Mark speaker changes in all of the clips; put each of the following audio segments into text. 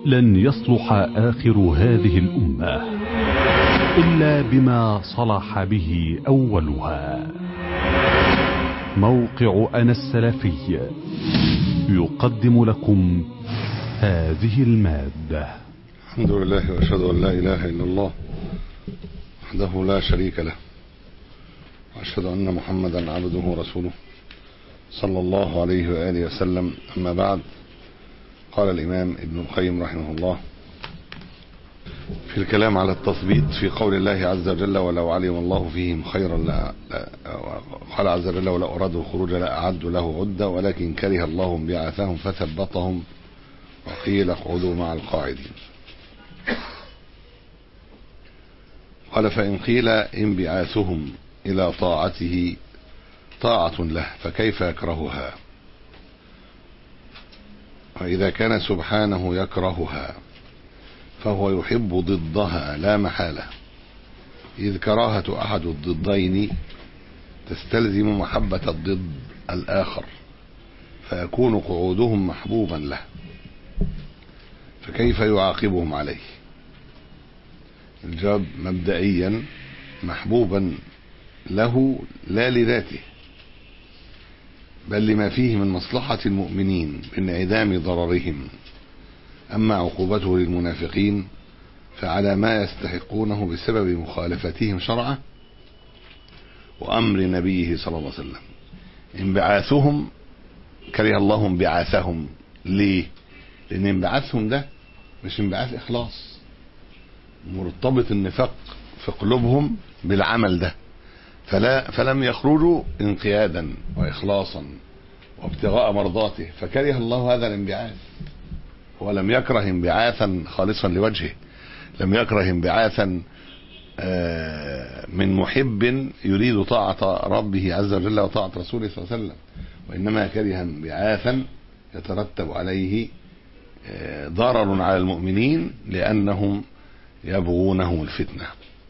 Speaker 1: لن يصلح آخر هذه الأمة إلا بما صلح به أولها موقع أنا السلفي يقدم لكم هذه المادة
Speaker 2: الحمد لله وأشهد أن لا إله إلا الله وحده لا شريك له وأشهد أن محمدا عبده ورسوله صلى الله عليه وآله وسلم أما بعد قال الإمام ابن القيم رحمه الله في الكلام على التثبيت في قول الله عز وجل ولو علم الله فيهم خيرا لا, لا قال عز وجل ولو أرادوا الخروج لأعدوا له عدة ولكن كره الله انبعاثهم فثبطهم وقيل اقعدوا مع القاعدين قال فإن قيل انبعاثهم إلى طاعته طاعة له فكيف يكرهها وإذا كان سبحانه يكرهها فهو يحب ضدها لا محالة إذ كراهة أحد الضدين تستلزم محبة الضد الآخر فيكون قعودهم محبوبا له فكيف يعاقبهم عليه الجواب مبدئيا محبوبا له لا لذاته بل لما فيه من مصلحة المؤمنين بانعدام ضررهم أما عقوبته للمنافقين فعلى ما يستحقونه بسبب مخالفتهم شرعه وأمر نبيه صلى الله عليه وسلم انبعاثهم كره الله انبعاثهم ليه لأن انبعاثهم ده مش انبعاث إخلاص مرتبط النفاق في قلوبهم بالعمل ده فلا فلم يخرجوا انقيادا واخلاصا وابتغاء مرضاته فكره الله هذا الانبعاث هو لم يكره انبعاثا خالصا لوجهه لم يكره انبعاثا من محب يريد طاعة ربه عز وجل وطاعة رسوله صلى الله عليه وسلم وإنما كره انبعاثا يترتب عليه ضرر على المؤمنين لأنهم يبغونه الفتنه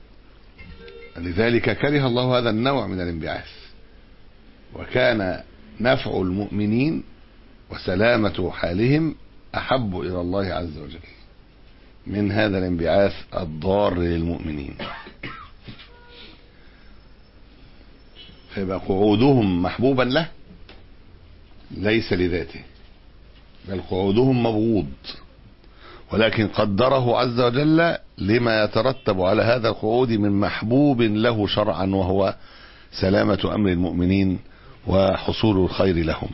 Speaker 2: لذلك كره الله هذا النوع من الانبعاث وكان نفع المؤمنين وسلامة حالهم أحب إلى الله عز وجل من هذا الانبعاث الضار للمؤمنين فيبقى قعودهم محبوبا له ليس لذاته بل قعودهم مبغوض ولكن قدره عز وجل لما يترتب على هذا القعود من محبوب له شرعا وهو سلامة أمر المؤمنين وحصول الخير لهم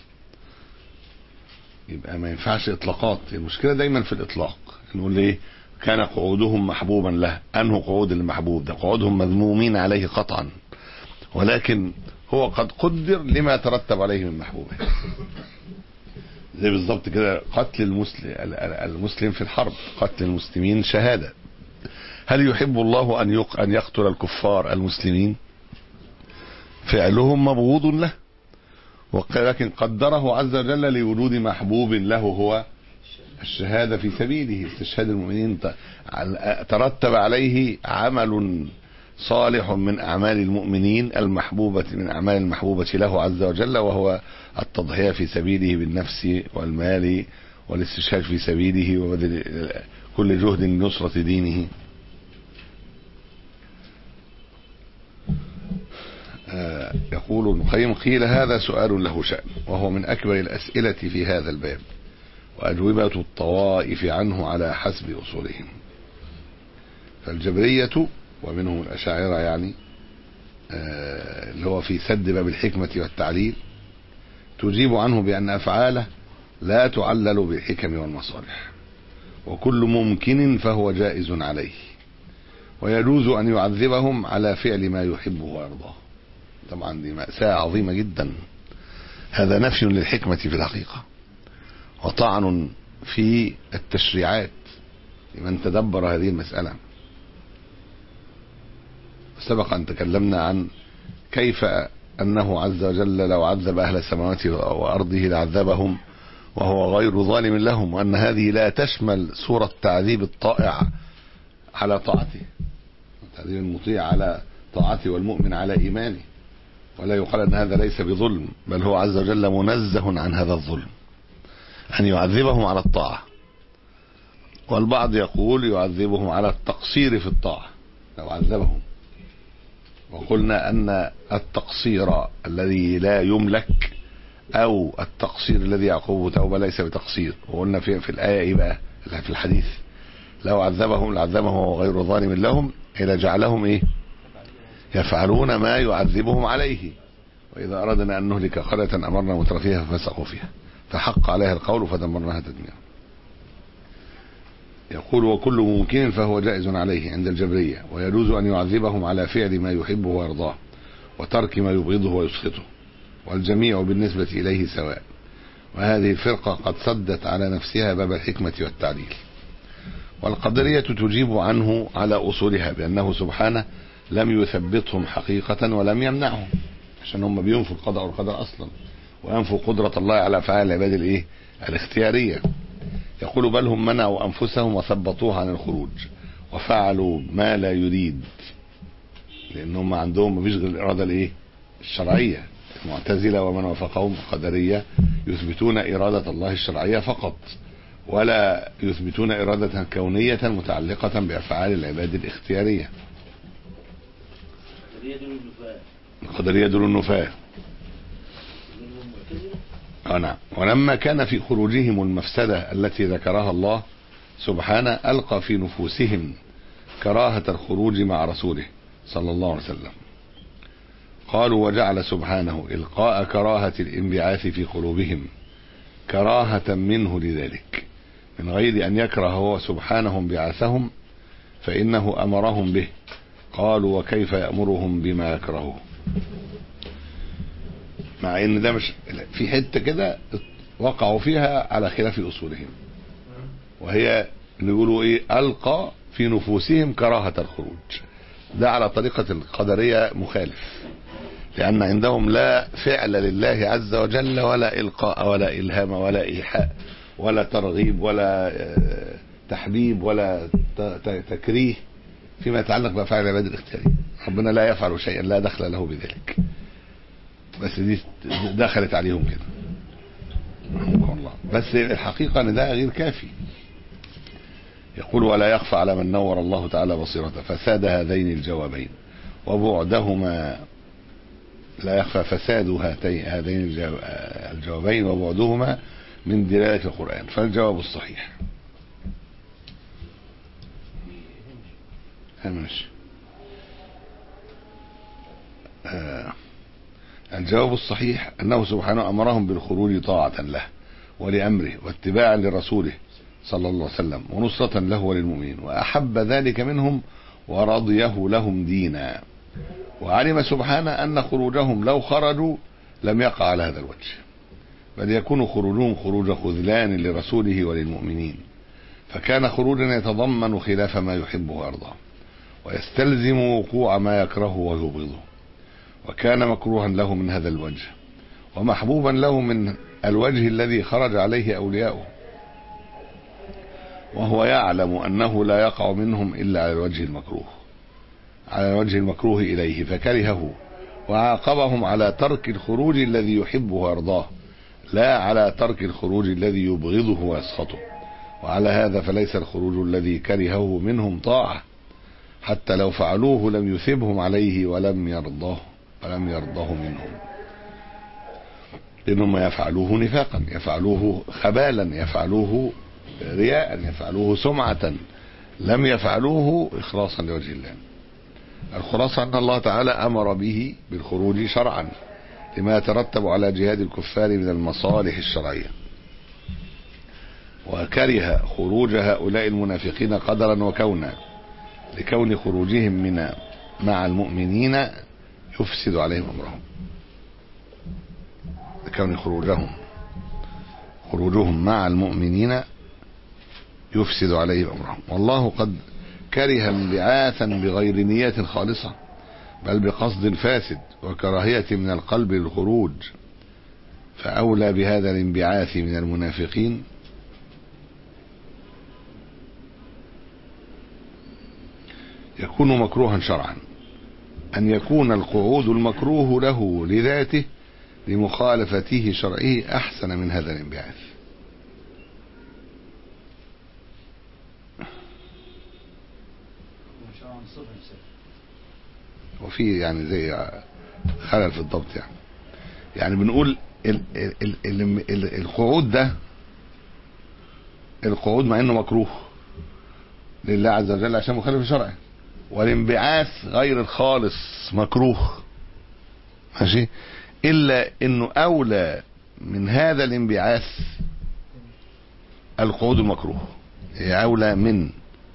Speaker 2: يبقى ما ينفعش إطلاقات المشكلة دايما في الإطلاق نقول ايه كان قعودهم محبوبا له أنه قعود المحبوب ده قعودهم مذمومين عليه قطعا ولكن هو قد قدر لما يترتب عليه من محبوبه زي بالظبط كده قتل المسلم المسلم في الحرب قتل المسلمين شهادة هل يحب الله أن أن يقتل الكفار المسلمين فعلهم مبغوض له ولكن قدره عز وجل لوجود محبوب له هو الشهادة في سبيله استشهاد المؤمنين ترتب عليه عمل صالح من أعمال المؤمنين المحبوبة من أعمال المحبوبة له عز وجل وهو التضحية في سبيله بالنفس والمال والاستشهاد في سبيله وبذل كل جهد لنصرة دينه آه يقول ابن القيم قيل هذا سؤال له شأن وهو من أكبر الأسئلة في هذا الباب وأجوبة الطوائف عنه على حسب أصولهم فالجبرية ومنهم الأشاعرة يعني آه اللي هو في سد باب الحكمة والتعليل تجيب عنه بأن أفعاله لا تعلل بالحكم والمصالح وكل ممكن فهو جائز عليه ويجوز أن يعذبهم على فعل ما يحبه ويرضاه طبعا دي مأساة عظيمة جدا هذا نفي للحكمة في الحقيقة وطعن في التشريعات لمن تدبر هذه المسألة سبق أن تكلمنا عن كيف أنه عز وجل لو عذب أهل السماوات وأرضه لعذبهم وهو غير ظالم لهم وأن هذه لا تشمل صورة تعذيب الطائع على طاعته تعذيب المطيع على طاعته والمؤمن على إيمانه ولا يقال أن هذا ليس بظلم بل هو عز وجل منزه عن هذا الظلم أن يعذبهم على الطاعة والبعض يقول يعذبهم على التقصير في الطاعة لو عذبهم وقلنا أن التقصير الذي لا يملك أو التقصير الذي يعقبه توبة ليس بتقصير وقلنا في, في الآية إيه بقى في الحديث لو عذبهم لعذبهم وهو غير ظالم لهم إلى جعلهم إيه يفعلون ما يعذبهم عليه وإذا أردنا أن نهلك قرية أمرنا مترفيها ففسقوا فيها فحق عليها القول فدمرناها تدميرا يقول وكل ممكن فهو جائز عليه عند الجبرية ويجوز أن يعذبهم على فعل ما يحبه ويرضاه وترك ما يبغضه ويسخطه والجميع بالنسبة إليه سواء وهذه الفرقة قد سدت على نفسها باب الحكمة والتعديل والقدرية تجيب عنه على أصولها بأنه سبحانه لم يثبتهم حقيقة ولم يمنعهم عشان هم بينفوا القضاء والقدر أصلا وينفوا قدرة الله على أفعال العباد الإيه الاختيارية يقول بل هم منعوا أنفسهم وثبطوها عن الخروج وفعلوا ما لا يريد لأنهم عندهم مفيش غير الإرادة الإيه الشرعية المعتزلة ومن وافقهم قدرية يثبتون إرادة الله الشرعية فقط ولا يثبتون إرادة كونية متعلقة بأفعال العباد الاختيارية القدرية دول النفاة آه نعم ولما كان في خروجهم المفسدة التي ذكرها الله سبحانه ألقى في نفوسهم كراهة الخروج مع رسوله صلى الله عليه وسلم قالوا وجعل سبحانه إلقاء كراهة الانبعاث في قلوبهم كراهة منه لذلك من غير أن يكره هو سبحانه انبعاثهم فإنه أمرهم به قالوا وكيف يأمرهم بما يكرهه مع ان ده مش في حته كده وقعوا فيها على خلاف اصولهم وهي اللي يقولوا ايه القى في نفوسهم كراهه الخروج ده على طريقه القدريه مخالف لان عندهم لا فعل لله عز وجل ولا القاء ولا الهام ولا ايحاء ولا ترغيب ولا تحبيب ولا تكريه فيما يتعلق بافعال العباد الاختياريه ربنا لا يفعل شيئا لا دخل له بذلك بس دي دخلت عليهم كده رحمه الله بس الحقيقة ان ده غير كافي يقول ولا يخفى على من نور الله تعالى بصيرته فساد هذين الجوابين وبعدهما لا يخفى فساد هاتين هذين الجوابين وبعدهما من دلالة القرآن فالجواب الصحيح ماشي آه الجواب الصحيح أنه سبحانه أمرهم بالخروج طاعة له ولأمره واتباعا لرسوله صلى الله عليه وسلم ونصرة له وللمؤمنين وأحب ذلك منهم ورضيه لهم دينا وعلم سبحانه أن خروجهم لو خرجوا لم يقع على هذا الوجه بل يكون خروجهم خروج خذلان لرسوله وللمؤمنين فكان خروجا يتضمن خلاف ما يحب ويرضى ويستلزم وقوع ما يكره ويبغضه وكان مكروها له من هذا الوجه ومحبوبا له من الوجه الذي خرج عليه أولياؤه وهو يعلم أنه لا يقع منهم إلا على الوجه المكروه على الوجه المكروه إليه فكرهه وعاقبهم على ترك الخروج الذي يحبه ويرضاه لا على ترك الخروج الذي يبغضه ويسخطه وعلى هذا فليس الخروج الذي كرهه منهم طاعة حتى لو فعلوه لم يثبهم عليه ولم يرضاه ولم يرضه منهم لأنهم يفعلوه نفاقا يفعلوه خبالا يفعلوه رياء يفعلوه سمعة لم يفعلوه إخلاصا لوجه الله الخلاصة أن الله تعالى أمر به بالخروج شرعا لما يترتب على جهاد الكفار من المصالح الشرعية وكره خروج هؤلاء المنافقين قدرا وكونا لكون خروجهم من مع المؤمنين يفسد عليهم أمرهم لكون خروجهم خروجهم مع المؤمنين يفسد عليهم أمرهم والله قد كره انبعاثا بغير نية خالصة بل بقصد فاسد وكراهية من القلب للخروج فأولى بهذا الانبعاث من المنافقين يكون مكروها شرعا أن يكون القعود المكروه له لذاته لمخالفته شرعه أحسن من هذا الانبعاث وفي يعني زي خلل في الضبط يعني يعني بنقول ال ال ال ال ال القعود ده القعود مع انه مكروه لله عز وجل عشان مخالف شرعي والانبعاث غير الخالص مكروه ماشي الا انه اولى من هذا الانبعاث القعود المكروه هي اولى من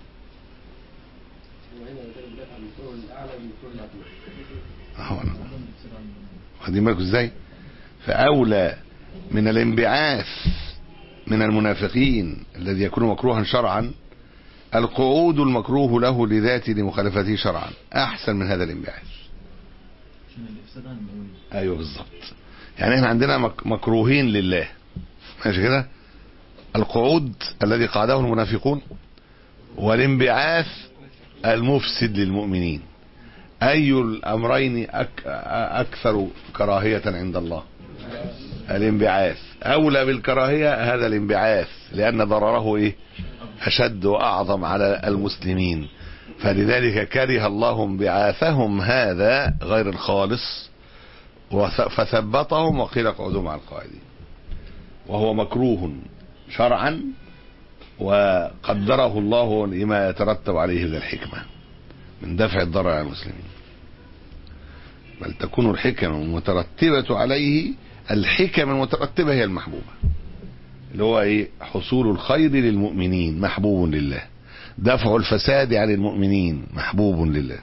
Speaker 2: أهو أنا. واخدين بالكم ازاي فاولى من الانبعاث من المنافقين الذي يكون مكروها شرعا القعود المكروه له لذاته لمخالفته شرعا احسن من هذا الانبعاث
Speaker 3: عشان الافساد عن النووي
Speaker 2: ايوه بالظبط يعني احنا عندنا مك- مكروهين لله ماشي كده القعود الذي قعده المنافقون والانبعاث المفسد للمؤمنين اي الامرين أك اكثر كراهيه عند الله الانبعاث اولى بالكراهيه هذا الانبعاث لان ضرره ايه اشد واعظم على المسلمين فلذلك كره الله انبعاثهم هذا غير الخالص وث- فثبطهم وقيل اقعدوا مع القاعدين وهو مكروه شرعا وقدره الله لما يترتب عليه من الحكمة من دفع الضرر على المسلمين بل تكون الحكم المترتبة عليه الحكم المترتبة هي المحبوبة اللي هو ايه حصول الخير للمؤمنين محبوب لله دفع الفساد عن المؤمنين محبوب لله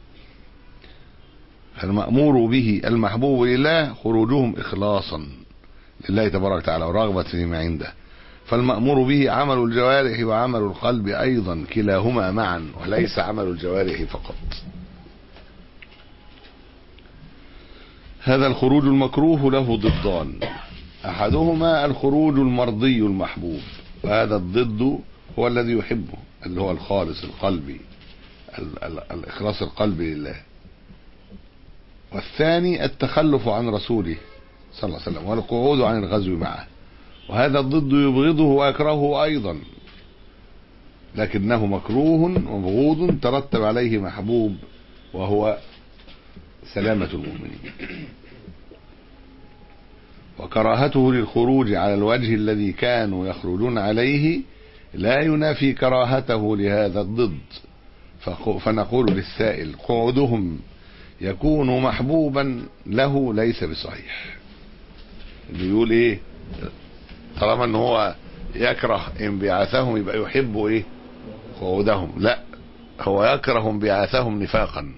Speaker 2: المأمور به المحبوب لله خروجهم إخلاصا لله تبارك وتعالى ورغبة فيما عنده فالمأمور به عمل الجوارح وعمل القلب أيضا كلاهما معا وليس عمل الجوارح فقط هذا الخروج المكروه له ضدان أحدهما الخروج المرضي المحبوب وهذا الضد هو الذي يحبه اللي هو الخالص القلبي ال- ال- الإخلاص القلبي لله والثاني التخلف عن رسوله صلى الله عليه وسلم والقعود عن الغزو معه وهذا الضد يبغضه ويكرهه أيضا لكنه مكروه ومبغوض ترتب عليه محبوب وهو سلامة المؤمنين وكراهته للخروج على الوجه الذي كانوا يخرجون عليه لا ينافي كراهته لهذا الضد فق- فنقول للسائل قعودهم يكون محبوبا له ليس بصحيح اللي يقول ايه طالما ان هو يكره انبعاثهم يبقى يحب ايه قعودهم لا هو يكره انبعاثهم نفاقا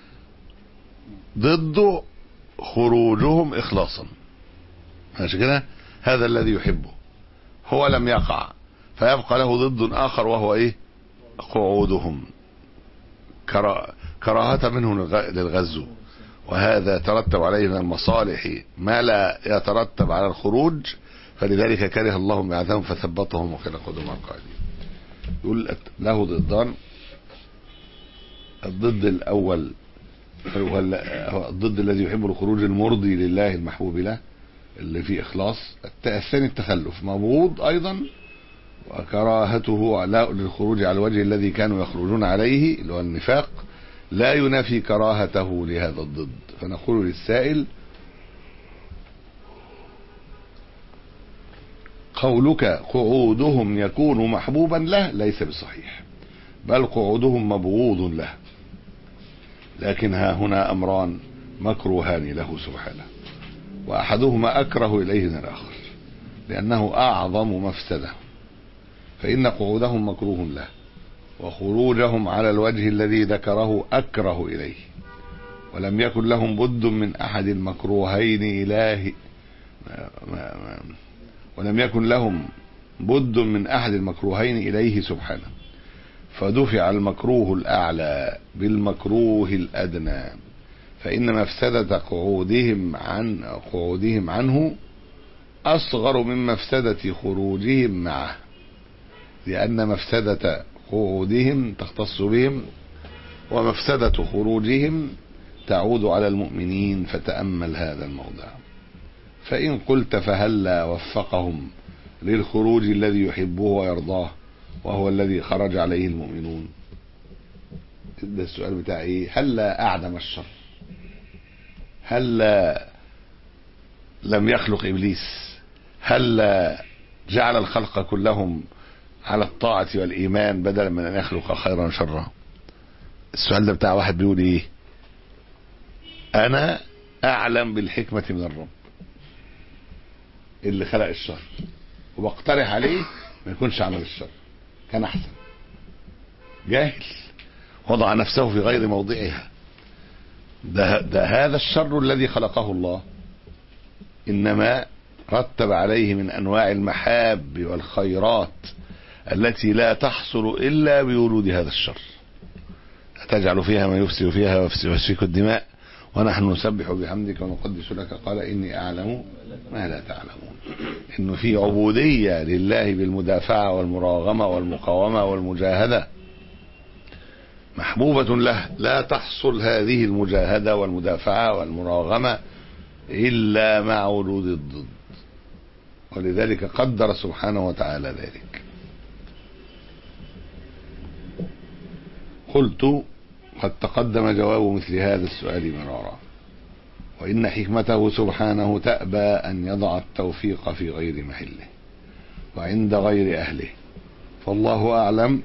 Speaker 2: ضد خروجهم اخلاصا ماشي كده هذا الذي يحبه هو لم يقع فيبقى له ضد اخر وهو ايه قعودهم كرا- كراهة منه للغ- للغزو وهذا ترتب عليه من المصالح ما لا يترتب على الخروج فلذلك كره الله بعثهم فثبطهم وكان قدوم القائدين يقول له ضدان الضد الاول هو ال- هو الضد الذي يحب الخروج المرضي لله المحبوب له اللي فيه اخلاص الت- الثاني التخلف مبغوض ايضا وكراهته على- للخروج على الوجه الذي كانوا يخرجون عليه اللي هو النفاق لا ينافي كراهته لهذا الضد فنقول للسائل قولك قعودهم يكون محبوبا له ليس بصحيح بل قعودهم مبغوض له لكن ها هنا امران مكروهان له سبحانه واحدهما اكره اليه من الاخر لانه اعظم مفسده فان قعودهم مكروه له وخروجهم على الوجه الذي ذكره اكره اليه ولم يكن لهم بد من احد المكروهين اله ما ما ما ولم يكن لهم بد من احد المكروهين اليه سبحانه فدفع المكروه الاعلى بالمكروه الادنى فان مفسده قعودهم عن قعودهم عنه اصغر من مفسده خروجهم معه لان مفسده قعودهم تختص بهم ومفسده خروجهم تعود على المؤمنين فتامل هذا الموضع فإن قلت فهلا وفقهم للخروج الذي يحبه ويرضاه وهو الذي خرج عليه المؤمنون ده السؤال بتاع ايه هل اعدم الشر هل لم يخلق ابليس هل جعل الخلق كلهم على الطاعة والإيمان بدلا من أن يخلق خيرا وشرا السؤال ده بتاع واحد بيقول إيه أنا أعلم بالحكمة من الرب اللي خلق الشر وبقترح عليه ما يكونش عمل الشر كان أحسن جاهل وضع نفسه في غير موضعها ده, ده هذا الشر الذي خلقه الله إنما رتب عليه من أنواع المحاب والخيرات التي لا تحصل إلا بورود هذا الشر تجعل فيها ما يفسد فيها ويسفك الدماء ونحن نسبح بحمدك ونقدس لك قال إني أعلم ما لا تعلمون إنه في عبودية لله بالمدافعة والمراغمة والمقاومة والمجاهدة محبوبة له لا تحصل هذه المجاهدة والمدافعة والمراغمة إلا مع ورود الضد ولذلك قدر سبحانه وتعالى ذلك قلت قد تقدم جواب مثل هذا السؤال مرارا وإن حكمته سبحانه تأبى أن يضع التوفيق في غير محله وعند غير أهله فالله أعلم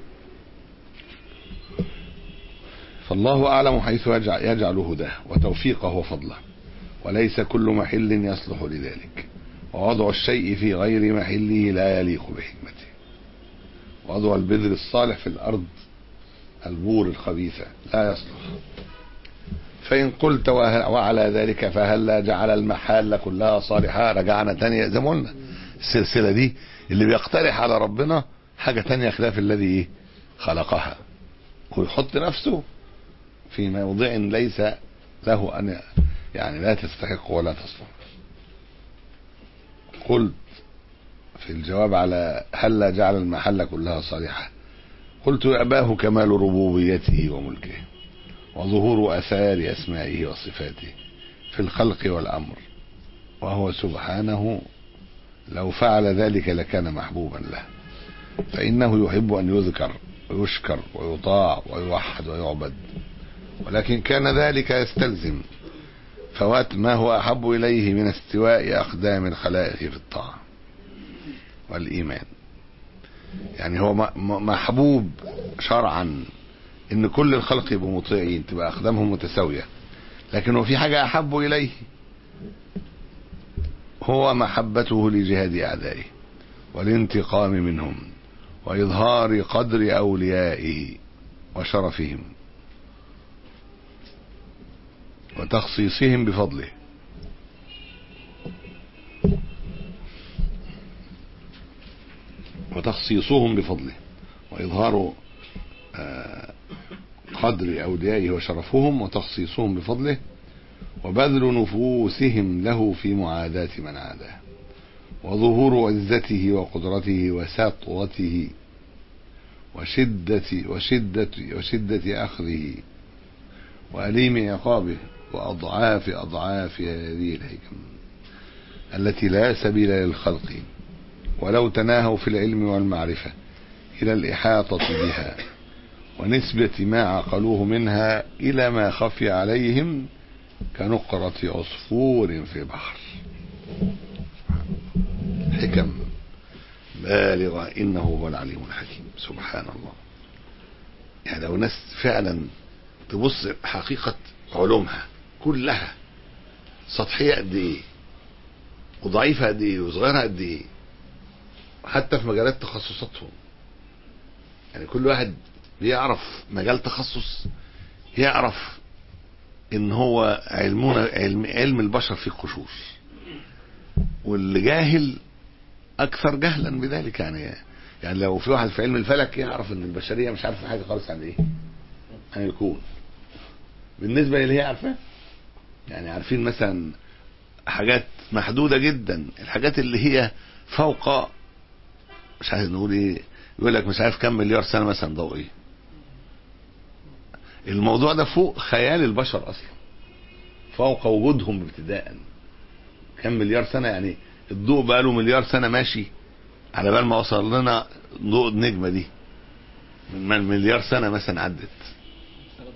Speaker 2: فالله أعلم حيث يجعل, يجعل هداه وتوفيقه وفضله وليس كل محل يصلح لذلك ووضع الشيء في غير محله لا يليق بحكمته ووضع البذر الصالح في الأرض البور الخبيثة لا يصلح فإن قلت وعلى ذلك فهل جعل المحال كلها صالحة رجعنا تانية زي ما قلنا السلسلة دي اللي بيقترح على ربنا حاجة تانية خلاف الذي خلقها ويحط نفسه في موضع ليس له أن يعني لا تستحق ولا تصلح قلت في الجواب على هل جعل المحل كلها صالحة قلت يأباه كمال ربوبيته وملكه وظهور أثار أسمائه وصفاته في الخلق والأمر وهو سبحانه لو فعل ذلك لكان محبوبا له فإنه يحب أن يذكر ويشكر ويطاع ويوحد ويعبد ولكن كان ذلك يستلزم فوات ما هو أحب إليه من استواء أقدام الخلائق في الطاعة والإيمان يعني هو محبوب شرعا ان كل الخلق يبقوا مطيعين تبقى اقدامهم متساويه لكن هو في حاجه احب اليه هو محبته لجهاد اعدائه والانتقام منهم واظهار قدر اوليائه وشرفهم وتخصيصهم بفضله وتخصيصهم بفضله وإظهار قدر أوليائه وشرفهم وتخصيصهم بفضله وبذل نفوسهم له في معاداة من عاداه وظهور عزته وقدرته وسطوته وشدة وشدة وشدة أخذه وأليم عقابه وأضعاف أضعاف هذه الحكم التي لا سبيل للخلق ولو تناهوا في العلم والمعرفة إلى الإحاطة بها ونسبة ما عقلوه منها إلى ما خفي عليهم كنقرة عصفور في بحر حكم بالغة إنه هو العليم الحكيم سبحان الله يعني لو ناس فعلا تبص حقيقة علومها كلها سطحية قد ايه وضعيفة قد ايه وصغيرة قد ايه حتى في مجالات تخصصاتهم يعني كل واحد بيعرف مجال تخصص يعرف ان هو علمنا علم, علم البشر فيه قشور واللي جاهل اكثر جهلا بذلك يعني يعني لو في واحد في علم الفلك يعرف ان البشريه مش عارفه حاجه خالص عن ايه عن الكون بالنسبه للي هي عارفاه يعني عارفين مثلا حاجات محدوده جدا الحاجات اللي هي فوق مش عايز نقول ايه يقول لك مش عارف كم مليار سنه مثلا ضوئيه الموضوع ده فوق خيال البشر اصلا فوق وجودهم ابتداء كم مليار سنه يعني الضوء بقى له مليار سنه ماشي على بال ما وصل لنا ضوء النجمه دي من مليار سنه مثلا عدت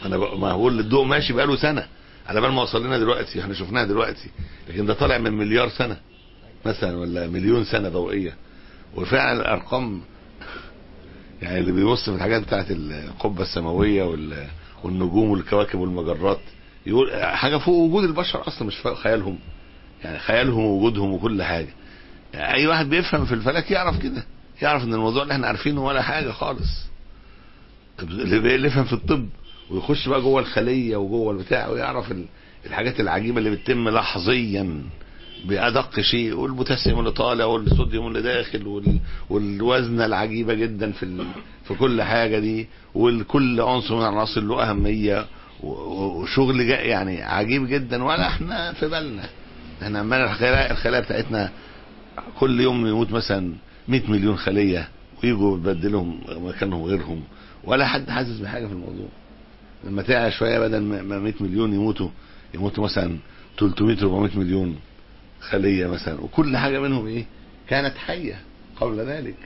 Speaker 2: انا بق- ما هقول الضوء ماشي بقاله سنه على بال ما وصل لنا دلوقتي احنا شفناها دلوقتي لكن ده طالع من مليار سنه مثلا ولا مليون سنه ضوئيه وفعلا الارقام يعني اللي بيبص في الحاجات بتاعت القبه السماويه وال- والنجوم والكواكب والمجرات يقول حاجه فوق وجود البشر اصلا مش فوق خيالهم يعني خيالهم ووجودهم وكل حاجه يعني اي واحد بيفهم في الفلك يعرف كده يعرف ان الموضوع اللي احنا عارفينه ولا حاجه خالص طب اللي بي- اللي يفهم في الطب ويخش بقى جوه الخليه وجوه البتاع ويعرف ال- الحاجات العجيبه اللي بتتم لحظيا بأدق شيء والبوتاسيوم اللي طالع والصوديوم اللي داخل وال... والوزنة العجيبة جدا في ال... في كل حاجة دي وكل عنصر من العناصر له أهمية و- و- وشغل جا يعني عجيب جدا ولا احنا في بالنا احنا عمال الخلايا الخلايا بتاعتنا كل يوم يموت مثلا 100 مليون خلية ويجوا يبدلهم مكانهم غيرهم ولا حد حاسس بحاجة في الموضوع لما تعلى شوية بدل ما ما 100 مليون يموتوا يموتوا مثلا 300 400 مليون خلية مثلا وكل حاجة منهم ايه كانت حية قبل ذلك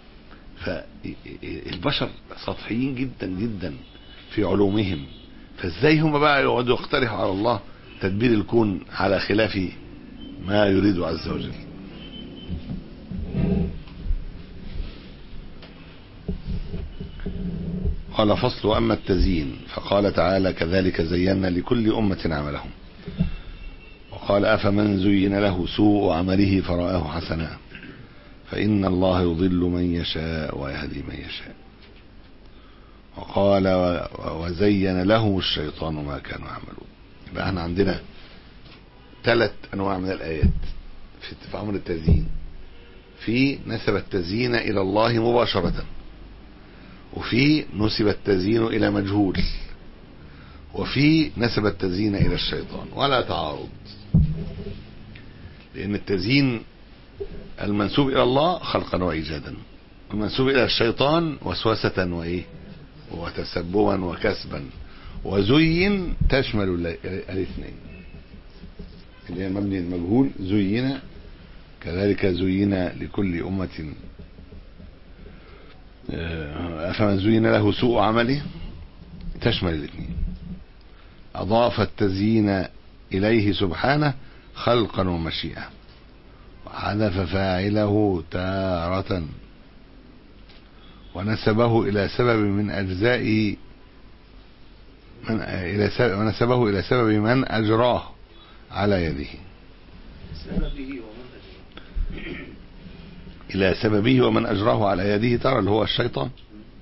Speaker 2: فالبشر سطحيين جدا جدا في علومهم فازاي هم بقى يقعدوا يقترحوا على الله تدبير الكون على خلاف ما يريد عز وجل قال فصل واما التزيين فقال تعالى كذلك زينا لكل امه عملهم وقال أفمن زين له سوء عمله فرآه حسنا فإن الله يضل من يشاء ويهدي من يشاء وقال و- وزين لهم الشيطان ما كانوا يعملون يبقى احنا عندنا ثلاث أنواع من الآيات في في أمر التزيين في نسب التزيين إلى الله مباشرة وفي نسب التزيين إلى مجهول وفي نسب التزيين إلى الشيطان ولا تعارض لأن التزيين المنسوب إلى الله خلقا وإيجادا المنسوب إلى الشيطان وسوسة وإيه وتسببا وكسبا وزين تشمل ال- الاثنين اللي هي مبني المجهول زين كذلك زين لكل أمة آه، أفمن زين له سوء عمله تشمل الاثنين أضاف التزيين إليه سبحانه خلقا ومشيئة وحذف فاعله تارة ونسبه إلى سبب من أجزاء من إلى سبب ونسبه إلى سبب من أجراه على يده إلى سببه ومن أجراه على يده ترى اللي هو الشيطان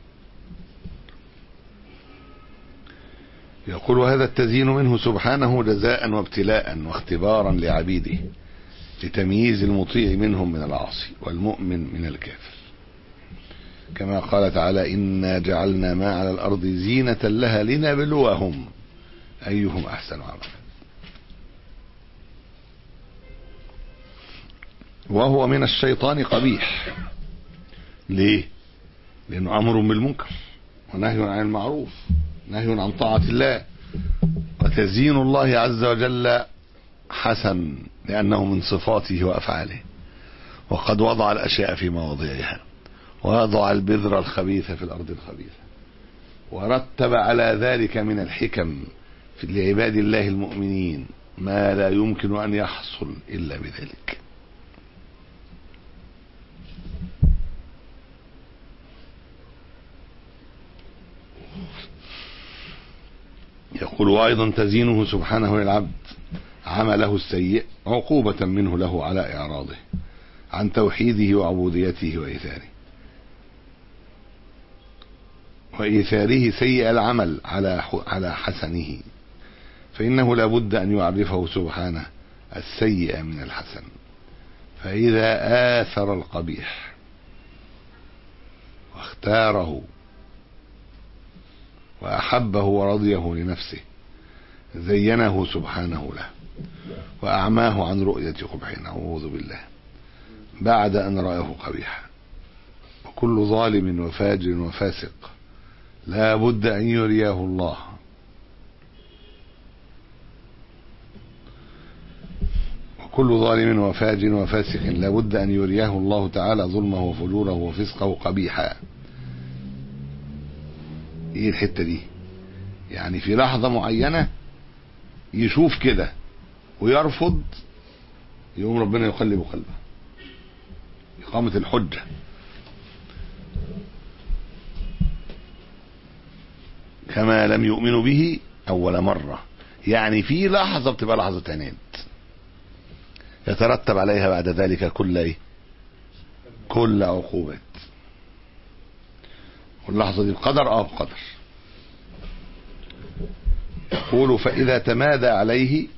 Speaker 2: يقول هذا التزيين منه سبحانه جزاء وابتلاء واختبارا لعبيده لتمييز المطيع منهم من العاصي والمؤمن من الكافر كما قال تعالى إنا جعلنا ما على الأرض زينة لها لنبلوهم أيهم أحسن عملا وهو من الشيطان قبيح ليه لأنه أمر بالمنكر ونهي عن المعروف نهي عن طاعة الله وتزيين الله عز وجل حسن لأنه من صفاته وأفعاله وقد وضع الأشياء في مواضعها ووضع البذر الخبيث في الأرض الخبيثة ورتب على ذلك من الحكم في لعباد الله المؤمنين ما لا يمكن أن يحصل إلا بذلك يقول وأيضا تزيينه سبحانه للعبد عمله السيء عقوبة منه له على إعراضه عن توحيده وعبوديته وإيثاره وإيثاره سيء العمل على على حسنه فإنه لا بد أن يعرفه سبحانه السيء من الحسن فإذا آثر القبيح واختاره وأحبه ورضيه لنفسه زينه سبحانه له وأعماه عن رؤية قبح نعوذ بالله بعد أن رآه قبيحا وكل ظالم وفاجر وفاسق لا بد أن يرياه الله وكل ظالم وفاجر وفاسق لا بد أن يرياه الله تعالى ظلمه وفجوره وفسقه قبيحا ايه الحتة دي يعني في لحظة معينة يشوف كده ويرفض يقوم ربنا يقلب قلبه إقامة الحجة كما لم يؤمنوا به أول مرة يعني في لحظة بتبقى لحظة عناد يترتب عليها بعد ذلك كل ايه كل عقوبات واللحظة دي بقدر اه بقدر يقول فإذا تمادى عليه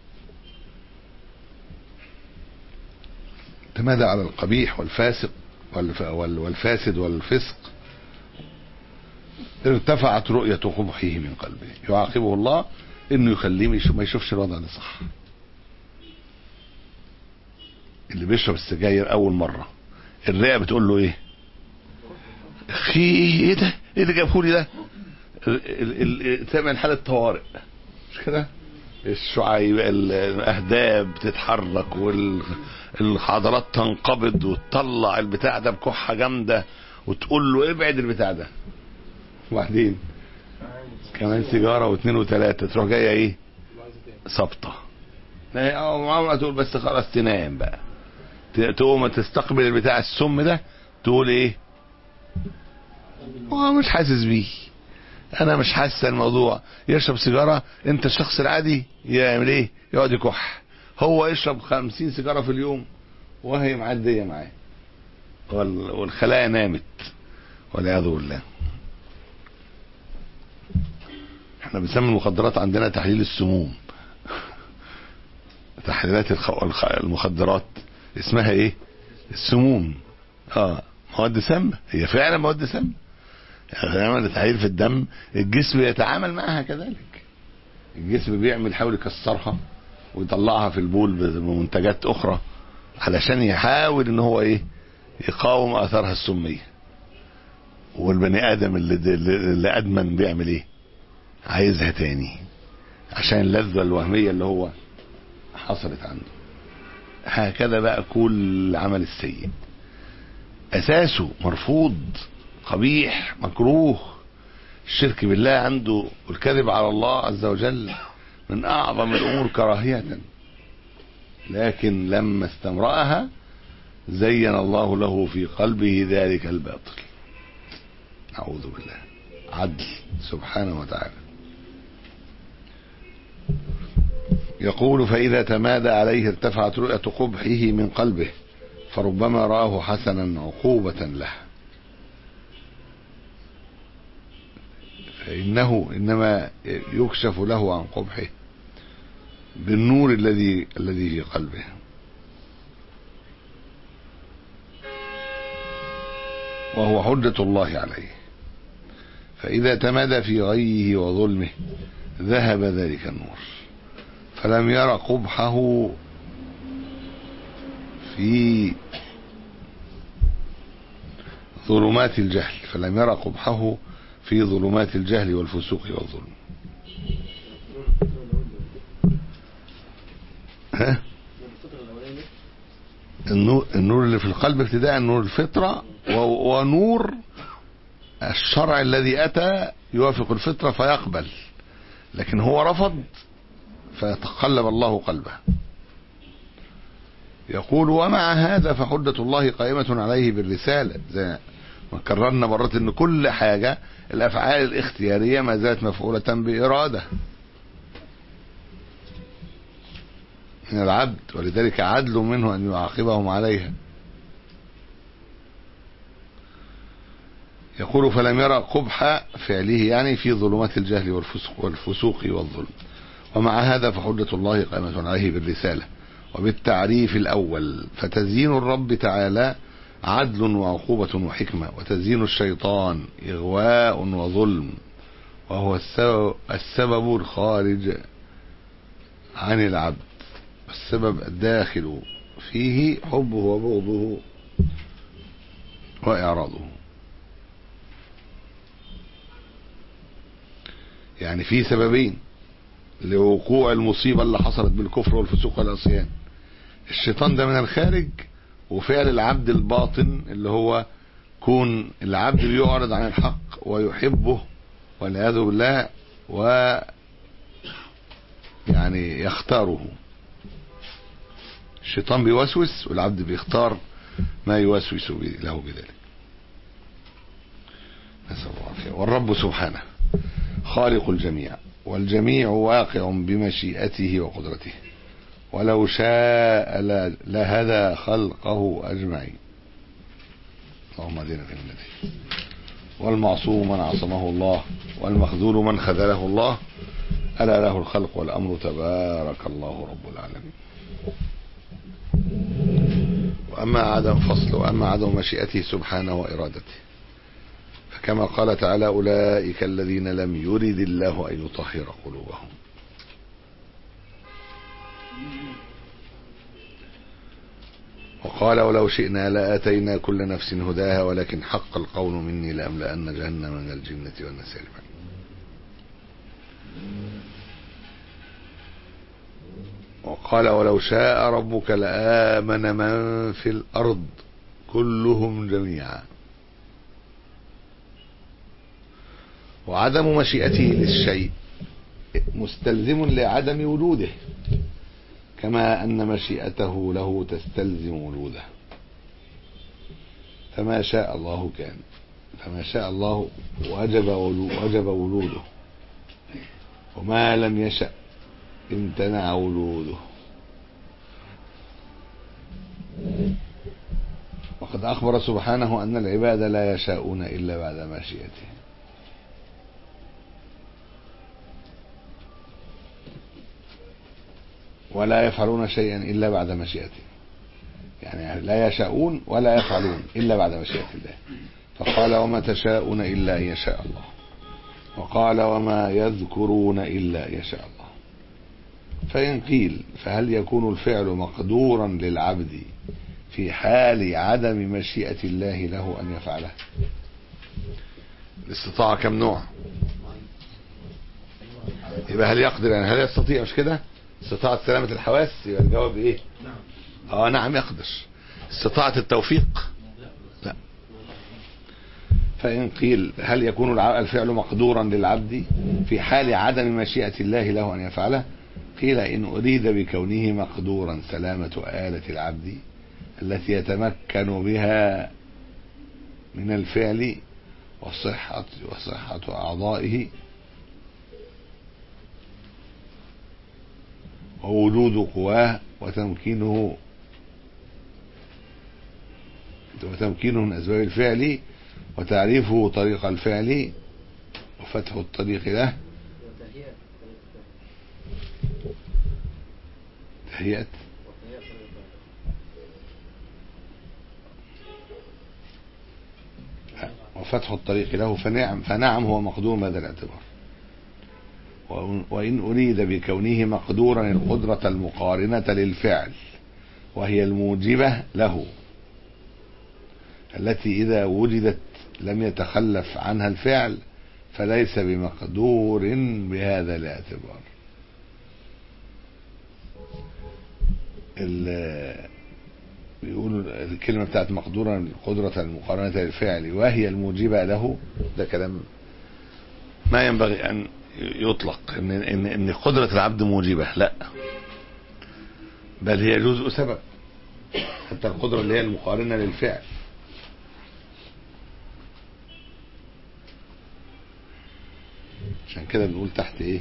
Speaker 2: تمادى على القبيح والفاسق والف- وال- والفاسد والفسق ارتفعت رؤية قبحه من قلبه يعاقبه الله انه يخليه ما يشوف- ما يشوفش الوضع ده صح اللي بيشرب السجاير اول مرة الرئة بتقول له ايه اخي ايه ده ايه اللي جابهولي ده ال- ال- ال- تعمل حالة طوارئ مش كده الشعيب ال- الاهداب تتحرك والعضلات تنقبض وتطلع البتاع ده بكحة جامدة وتقول له ابعد البتاع ده وبعدين كمان سيجارة واثنين وثلاثة تروح جاية ايه سبطة لا، أو عمرها تقول بس خلاص تنام بقى ت- تقوم تستقبل البتاع السم ده تقول ايه هو مش حاسس بيه انا مش حاسس الموضوع يشرب سيجارة انت الشخص العادي يعمل ايه يقعد يكح هو يشرب خمسين سيجارة في اليوم وهي معدية معاه وال- والخلايا نامت والعياذ بالله احنا بنسمي المخدرات عندنا تحليل السموم تحليلات الخ- الخ- المخدرات اسمها ايه السموم اه مواد سامة هي فعلا مواد سامة يعني بنعمل تحليل في الدم الجسم يتعامل معها كذلك الجسم بيعمل يحاول يكسرها ويطلعها في البول بمنتجات اخرى علشان يحاول ان هو ايه يقاوم اثارها السميه والبني ادم اللي, اللي اللي ادمن بيعمل ايه عايزها تاني عشان اللذة الوهمية اللي هو حصلت عنده هكذا بقى كل عمل السيء اساسه مرفوض قبيح مكروه الشرك بالله عنده والكذب على الله عز وجل من اعظم الامور كراهية لكن لما استمرأها زين الله له في قلبه ذلك الباطل أعوذ بالله عدل سبحانه وتعالى يقول فإذا تمادى عليه ارتفعت رؤية قبحه من قلبه فربما رآه حسنا عقوبة له فإنه إنما يكشف له عن قبحه بالنور الذي الذي في قلبه وهو حجة الله عليه فإذا تمادى في غيه وظلمه ذهب ذلك النور فلم ير قبحه في ظلمات الجهل فلم ير قبحه في ظلمات الجهل والفسوق والظلم ها النور, النور اللي في القلب ابتداء نور الفطرة و- ونور الشرع الذي أتى يوافق الفطرة فيقبل لكن هو رفض فيتقلب الله قلبه يقول ومع هذا فحجة الله قائمة عليه بالرسالة زي ما كررنا مرات ان كل حاجة الافعال الاختيارية ما زالت مفعولة بارادة من العبد ولذلك عدل منه ان يعاقبهم عليها يقول فلم يرى قبح فعله يعني في ظلمات الجهل والفسوق والفسوق والظلم ومع هذا فحجة الله قائمة عليه بالرسالة وبالتعريف الأول فتزيين الرب تعالى عدل وعقوبة وحكمة وتزيين الشيطان إغواء وظلم وهو السبب, السبب الخارج عن العبد السبب الداخل فيه حبه وبغضه وإعراضه يعني في سببين لوقوع المصيبة اللي حصلت بالكفر والفسوق والعصيان الشيطان ده من الخارج وفعل العبد الباطن اللي هو كون العبد بيعرض عن الحق ويحبه والعياذ بالله و يعني يختاره الشيطان بيوسوس والعبد بيختار ما يوسوس به- له بذلك نسأل الله العافية والرب سبحانه خالق الجميع والجميع واقع بمشيئته وقدرته ولو شاء ل- لهدى خلقه أجمعين اللهم اهدنا في الذي والمعصوم من عصمه الله والمخذول من خذله الله ألا له الخلق والأمر تبارك الله رب العالمين وأما عدم فصل وأما عدم مشيئته سبحانه وإرادته فكما قال تعالى أولئك الذين لم يرد الله أن يطهر قلوبهم وقال ولو شئنا لآتينا كل نفس هداها ولكن حق القول مني لأملأن جهنم من الجنة والناس أجمعين وقال ولو شاء ربك لآمن من في الأرض كلهم جميعا وعدم مشيئته للشيء مستلزم لعدم وجوده كما أن مشيئته له تستلزم وجوده فما شاء الله كان فما شاء الله وجب ولو- وجب وجوده وما لم يشأ امتنع وجوده وقد أخبر سبحانه أن العباد لا يشاءون إلا بعد مشيئته ولا يفعلون شيئا إلا بعد مشيئته يعني لا يشاءون ولا يفعلون إلا بعد مشيئة الله فقال وما تشاءون إلا أن يشاء الله وقال وما يذكرون إلا أن يشاء الله فإن قيل فهل يكون الفعل مقدورا للعبد في حال عدم مشيئة الله له أن يفعله الاستطاعة كم نوع يبقى هل يقدر يعني هل يستطيع مش كده استطاعة سلامة الحواس يبقى الجواب ايه اه نعم يقدر استطاعة التوفيق لا فإن قيل هل يكون الع- الفعل مقدورا للعبد في حال عدم مشيئة الله له أن يفعله قيل إن أريد بكونه مقدورا سلامة آلة العبد التي يتمكن بها من الفعل وصحة وصحة أعضائه ووجود قواه وتمكينه وتمكينه من أسباب الفعل وتعريفه طريق الفعل وفتح الطريق له تهيئة وفتح الطريق له فنعم فنعم هو مقدور بهذا الاعتبار وإن- وإن أريد بكونه مقدورا القدرة المقارنة للفعل وهي الموجبة له التي إذا وجدت لم يتخلف عنها الفعل فليس بمقدور بهذا الاعتبار ال- بيقولوا الكلمة بتاعت مقدورا القدرة المقارنة للفعل وهي الموجبة له ده كلام ما ينبغي أن يطلق إن, إن, إن قدرة العبد موجبة لا بل هي جزء سبب حتى القدرة اللي هي المقارنة للفعل عشان كده بنقول تحت ايه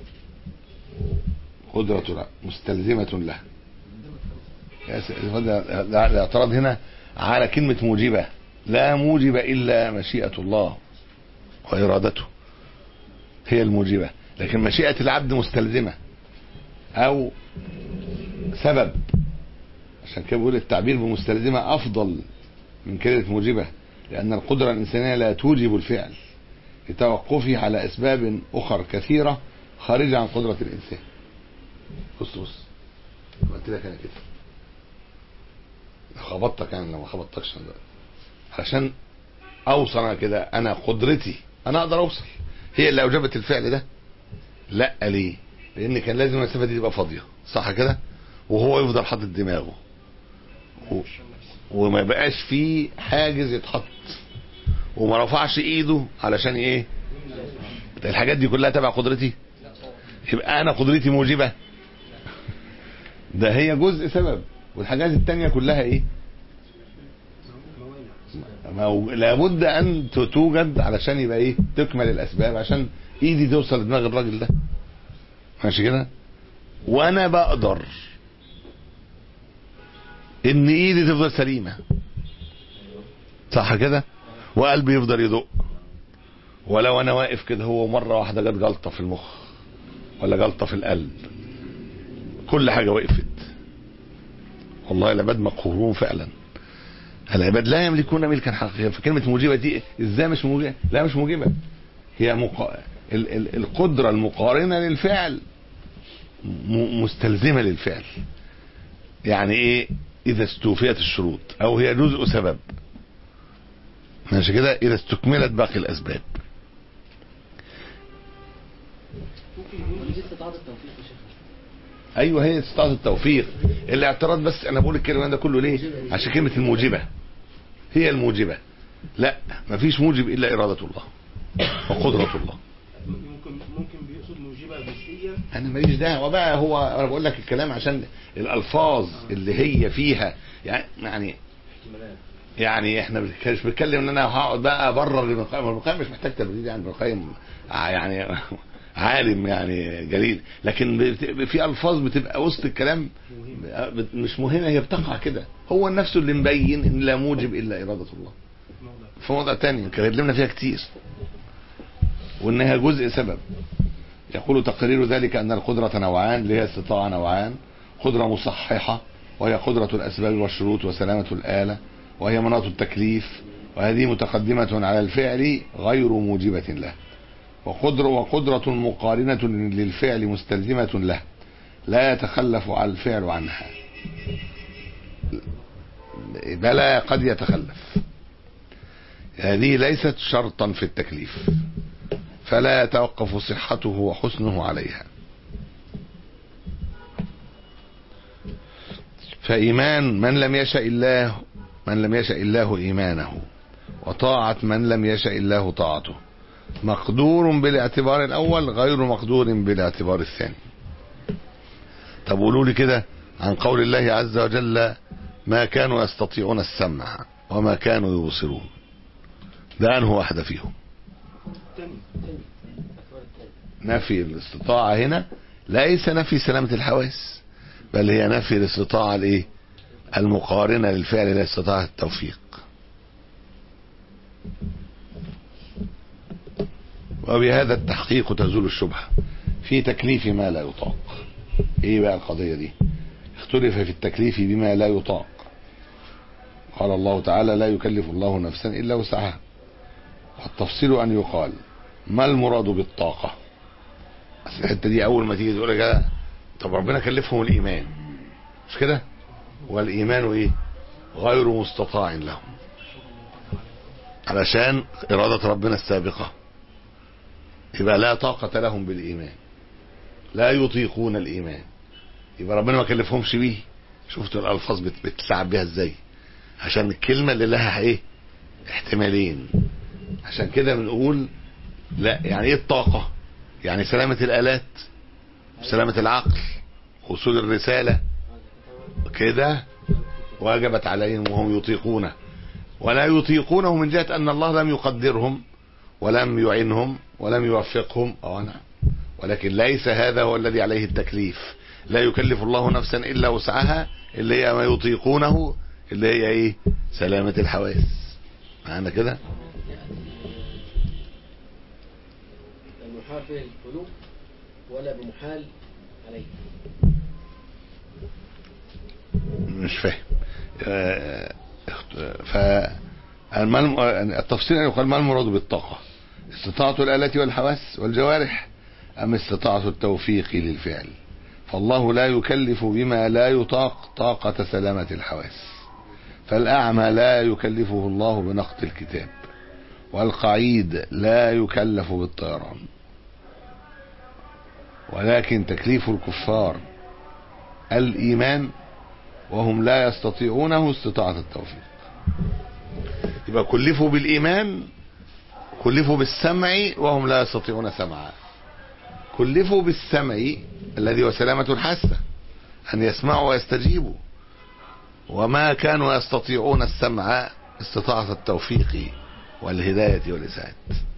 Speaker 2: قدرة لا مستلزمة له يا س- ده- ده- الاعتراض هنا على كلمة موجبة لا موجب إلا مشيئة الله وإرادته هي الموجبة لكن مشيئة العبد مستلزمة أو سبب عشان كده بيقول التعبير بمستلزمة أفضل من كلمة موجبة لأن القدرة الإنسانية لا توجب الفعل لتوقفه على أسباب أخر كثيرة خارجة عن قدرة الإنسان بص بص قلت لك أنا كده خبطتك يعني لو ما خبطتكش أنا دلوقتي. عشان اوصل انا كده انا قدرتي انا اقدر اوصل هي اللي اوجبت الفعل ده لا ليه لان كان لازم المسافه دي تبقى فاضيه صح كده وهو يفضل حاطط دماغه و... وما بقاش فيه حاجز يتحط وما رفعش ايده علشان ايه الحاجات دي كلها تبع قدرتي يبقى انا قدرتي موجبه ده هي جزء سبب والحاجات التانية كلها ايه مو... لابد ان ت- توجد علشان يبقى ايه تكمل الاسباب عشان ايدي توصل لدماغ الراجل ده ماشي كده وانا بقدر ان ايدي تفضل سليمه صح كده وقلبي يفضل يدق ولو انا واقف كده هو مره واحده جت جلطه في المخ ولا جلطه في القلب كل حاجه وقفت والله العباد مقهورون فعلا العباد لا يملكون ملكا حقيقيا فكلمه موجبه دي ازاي مش موجبه لا مش موجبه هي مق... ال... ال... القدره المقارنه للفعل م... مستلزمه للفعل يعني ايه اذا استوفيت الشروط او هي جزء سبب ماشي كده اذا استكملت باقي الاسباب
Speaker 4: دي استطاعة التوفيق يا شيخ
Speaker 2: ايوه هي استطاعه التوفيق الاعتراض بس انا بقول الكلام ده كله ليه عشان كلمه الموجبه هي الموجبه لا مفيش موجب الا اراده الله وقدره الله
Speaker 5: ممكن ممكن بيقصد موجبه جزئيه
Speaker 2: انا ماليش دعوه بقى هو انا بقول لك الكلام عشان الالفاظ اللي هي فيها يعني يعني يعني احنا بنك- مش بنتكلم ان انا هقعد بقى ابرر ابن القيم ابن القيم مش محتاج تبرير يعني ابن القيم ع- يعني عالم يعني جليل لكن بت- في الفاظ بتبقى وسط الكلام بت- مش مهمه هي بتقع كده هو نفسه اللي مبين ان لا موجب الا اراده الله
Speaker 5: موضع
Speaker 2: في موضع تاني اتكلمنا فيها كتير وانها جزء سبب يقول تقرير ذلك ان القدرة نوعان اللي هي استطاعة نوعان قدرة مصححة وهي قدرة الاسباب والشروط وسلامة الآلة وهي مناط التكليف وهذه متقدمة على الفعل غير موجبة له وقدرة وقدرة مقارنة للفعل مستلزمة له لا يتخلف عن الفعل عنها بلى قد يتخلف هذه ليست شرطا في التكليف فلا يتوقف صحته وحسنه عليها فإيمان من لم يشاء الله من لم يشاء الله إيمانه وطاعة من لم يشاء الله طاعته مقدور بالاعتبار الأول غير مقدور بالاعتبار الثاني طب قولوا لي كده عن قول الله عز وجل ما كانوا يستطيعون السمع وما كانوا يبصرون ده أنه واحدة فيهم
Speaker 5: تاني
Speaker 2: نفي الاستطاعة هنا ليس نفي سلامة الحواس بل هي نفي الاستطاعة الايه المقارنة للفعل لا استطاعة التوفيق وبهذا التحقيق تزول الشبهة في تكليف ما لا يطاق ايه بقى القضية دي اختلف في التكليف بما لا يطاق قال الله تعالى لا يكلف الله نفسا الا وسعها والتفصيل ان يقال ما المراد بالطاقة بس الحته دي اول ما تيجي تقول لك كده، طب ربنا كلفهم الايمان مش كده والايمان ايه غير مستطاع لهم علشان اراده ربنا السابقه يبقى لا طاقه لهم بالايمان لا يطيقون الايمان يبقى ربنا ما كلفهمش بيه شفتوا الالفاظ بت- بتلعب بيها ازاي عشان الكلمه اللي لها ايه احتمالين عشان كده بنقول لا يعني ايه الطاقه يعني سلامة الآلات سلامة العقل وصول الرسالة كده وجبت عليهم وهم يطيقونه ولا يطيقونه من جهة أن الله لم يقدرهم ولم يعنهم ولم يوفقهم أو نعم ولكن ليس هذا هو الذي عليه التكليف لا يكلف الله نفسا إلا وسعها اللي هي ما يطيقونه اللي هي ايه سلامة الحواس معانا كده
Speaker 4: المحال فيه القلوب ولا بمحال عليه
Speaker 2: مش فاهم آه، اخت- ف المال- التفصيل أن يقال ما المراد بالطاقة استطاعة الآلات والحواس والجوارح أم استطاعة التوفيق للفعل فالله لا يكلف بما لا يطاق طاقة سلامة الحواس فالأعمى لا يكلفه الله بنقط الكتاب والقعيد لا يكلف بالطيران ولكن تكليف الكفار الإيمان وهم لا يستطيعونه استطاعة التوفيق يبقى كلفوا بالإيمان كلفوا بالسمع وهم لا يستطيعون سمعا كلفوا بالسمع الذي هو سلامة الحاسة أن يسمعوا ويستجيبوا وما كانوا يستطيعون السمع استطاعة التوفيق والهداية والإسعاد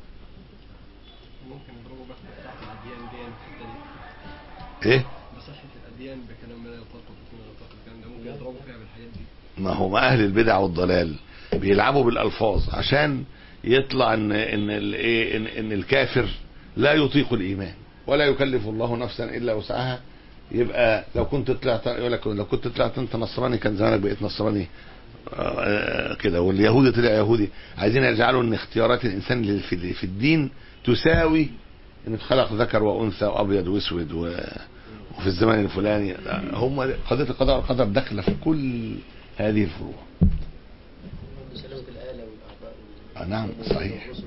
Speaker 6: ممكن يضربوا بس بتاعت الاديان دي يعني في الحته دي
Speaker 2: إيه
Speaker 6: بصحه الاديان بكلام لا يطاق وفتنه لا يطاق الكلام ده ممكن يضربوا فيها بالحاجات دي
Speaker 2: ما هم اهل البدع والضلال بيلعبوا بالالفاظ عشان يطلع ان ان الايه ان, إن الكافر لا يطيق الايمان ولا يكلف الله نفسا الا وسعها يبقى لو كنت طلعت يقول لك لو كنت طلعت انت نصراني كان زمانك بقيت نصراني آه، كده واليهودي طلع يهودي عايزين يجعلوا ان اختيارات الانسان لل- في في الدين تساوي ان اتخلق ذكر وانثى وابيض واسود و وفي الزمان الفلاني لا، هم قضيه القضاء والقدر داخله في كل هذه الفروع
Speaker 4: عنده سلامة الآلة والأعضاء
Speaker 2: آه، نعم، صحيح.
Speaker 4: والرسل.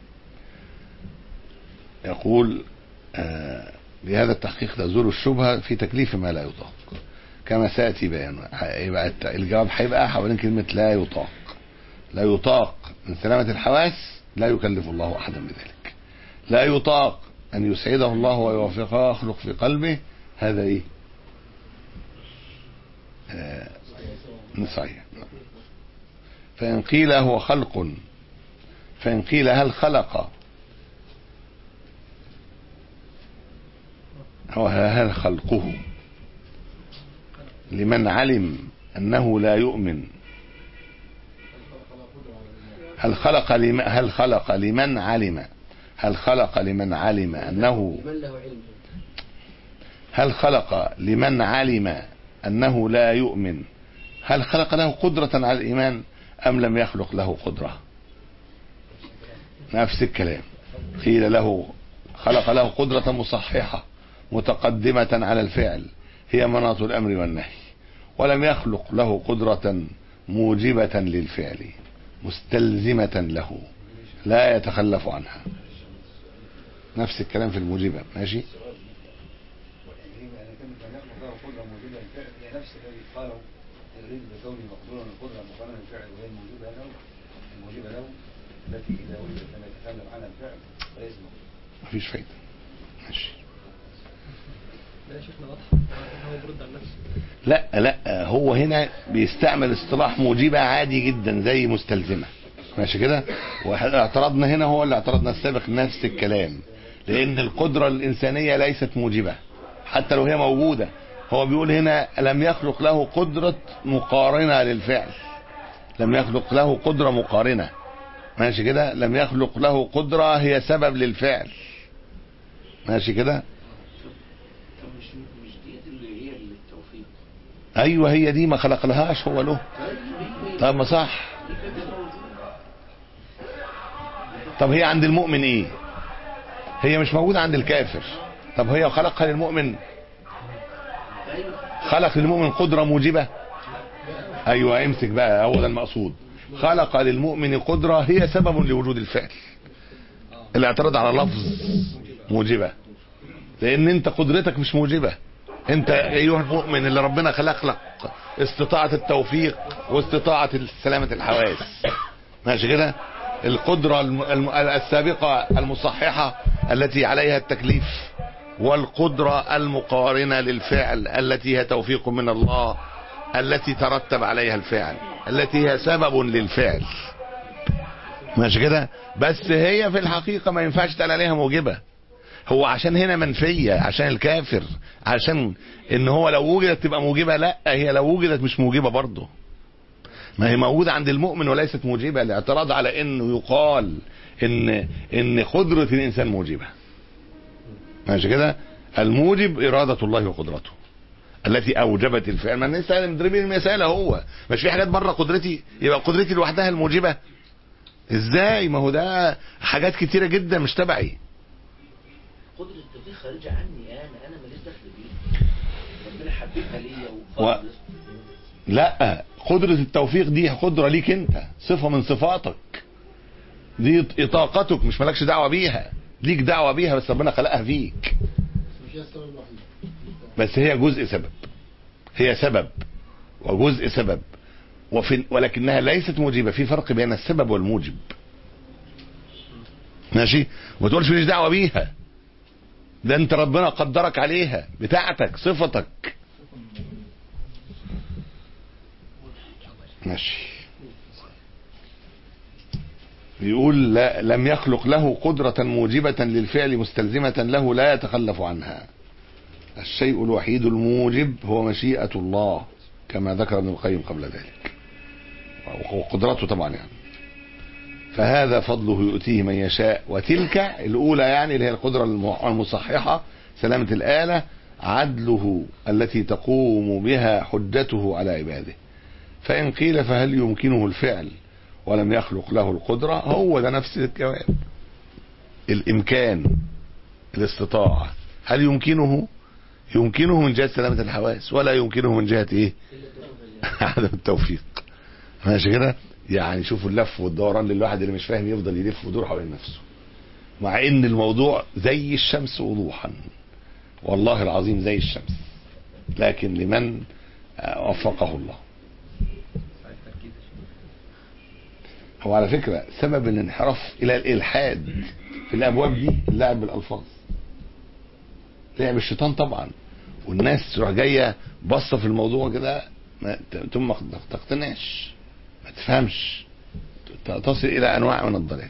Speaker 2: يقول آه بهذا التحقيق تزول الشبهة في تكليف ما لا يطاق كما سيأتي بيانه يبقى الت- الجواب هيبقى حوالين كلمة لا يطاق لا يطاق من سلامة الحواس لا يكلف الله أحدا بذلك لا يطاق أن يسعده الله ويوفقه يخلق في قلبه هذا إيه آه صحيح فإن قيل هو خلق فإن قيل هل خلق هو هل خلقه لمن علم أنه لا يؤمن هل خلق لم هل خلق لمن علم هل خلق لمن علم أنه
Speaker 4: لمن له علم
Speaker 2: هل خلق لمن علم أنه لا يؤمن هل خلق له قدرة على الإيمان أم لم يخلق له قدرة نفس الكلام قيل له خلق له قدرة مصححة متقدمة على الفعل هي مناط الأمر والنهي ولم يخلق له قدرة موجبة للفعل مستلزمة له لا يتخلف عنها نفس الكلام في الموجبة ماشي
Speaker 7: يعني كلمة أن يخلق له قدرة موجودة للفعل هي نفس الذي قاله الغيب بكونه مقدورا القدرة مقارنة بالفعل وهي الموجودة له الموجبة له التي إذا وجدت لم يتكلم عنها الفعل فليس موجودة
Speaker 2: مفيش فايدة ماشي
Speaker 6: لا يا شيخنا واضحه هو برد عن نفسه
Speaker 2: لا لا هو هنا بيستعمل اصطلاح موجبة عادي جدا زي مستلزمة ماشي كده واعترضنا هنا هو اللي اعترضنا السابق نفس الكلام لان القدرة الانسانية ليست موجبة حتى لو هي موجودة هو بيقول هنا لم يخلق له قدرة مقارنة للفعل لم يخلق له قدرة مقارنة ماشي كده لم يخلق له قدرة هي سبب للفعل ماشي كده
Speaker 5: طب مش مش ديت اللي هي التوفيق
Speaker 2: ايوه هي دي ما خلق لهاش هو له طب ما صح طب هي عند المؤمن ايه هي مش موجودة عند الكافر طب هي خلقها للمؤمن خلق للمؤمن قدرة موجبة ايوه امسك بقى هو ده المقصود خلق للمؤمن قدرة هي سبب لوجود الفعل الاعتراض على لفظ موجبة لان انت قدرتك مش موجبة انت ايها المؤمن اللي ربنا خلق لك استطاعة التوفيق واستطاعة سلامة الحواس ماشي كده القدرة الم- الم- السابقة المصححة التي عليها التكليف والقدرة المقارنة للفعل التي هي توفيق من الله التي ترتب عليها الفعل التي هي سبب للفعل ماشي كده بس هي في الحقيقة ما ينفعش تقال عليها موجبة هو عشان هنا منفية عشان الكافر عشان ان هو لو وجدت تبقى موجبة لا هي لو وجدت مش موجبة برضه ما هي موجودة عند المؤمن وليست موجبة الاعتراض على انه يقال ان ان قدرة الانسان موجبة ماشي كده الموجب ارادة الله وقدرته التي اوجبت الفعل ما نسال مضربين المثال هو مش في حاجات بره قدرتي يبقى قدرتي لوحدها الموجبة ازاي ما هو ده حاجات كتيرة جدا مش تبعي
Speaker 8: قدرة التوفيق خارجة عني انا انا ماليش دخل بيه ربنا حببها ليا
Speaker 2: و-
Speaker 8: وفضل
Speaker 2: لا قدرة التوفيق دي قدرة ليك انت صفة من صفاتك دي اطاقتك مش مالكش دعوة بيها ليك دعوة بيها بس ربنا خلقها فيك
Speaker 9: مش هي السبب الوحيد
Speaker 2: بس هي جزء سبب هي سبب وجزء سبب وفي ولكنها ليست موجبة في فرق بين السبب والموجب ماشي وما تقولش ماليش دعوه بيها ده انت ربنا قدرك عليها بتاعتك صفتك ماشي بيقول لا لم يخلق له قدرة موجبة للفعل مستلزمة له لا يتخلف عنها الشيء الوحيد الموجب هو مشيئة الله كما ذكر ابن القيم قبل ذلك وقدرته طبعا يعني فهذا فضله يؤتيه من يشاء وتلك الأولى يعني اللي هي القدرة المصححة سلامة الآلة عدله التي تقوم بها حجته على عباده فإن قيل فهل يمكنه الفعل ولم يخلق له القدرة هو ده نفس الجواب الإمكان الاستطاعة هل يمكنه يمكنه من جهة سلامة الحواس ولا يمكنه من جهة ايه عدم التوفيق ماشي كده يعني شوفوا اللف والدوران للواحد اللي مش فاهم يفضل يلف ويدور حوالين نفسه مع ان الموضوع زي الشمس وضوحا والله العظيم زي الشمس لكن لمن وفقه الله هو على فكرة سبب الانحراف الى الالحاد في الابواب دي اللعب بالالفاظ لعب الشيطان طبعا والناس تروح جايه باصه في الموضوع كده ما ثم ما تقتنعش ما تفهمش تصل الى انواع من الضلال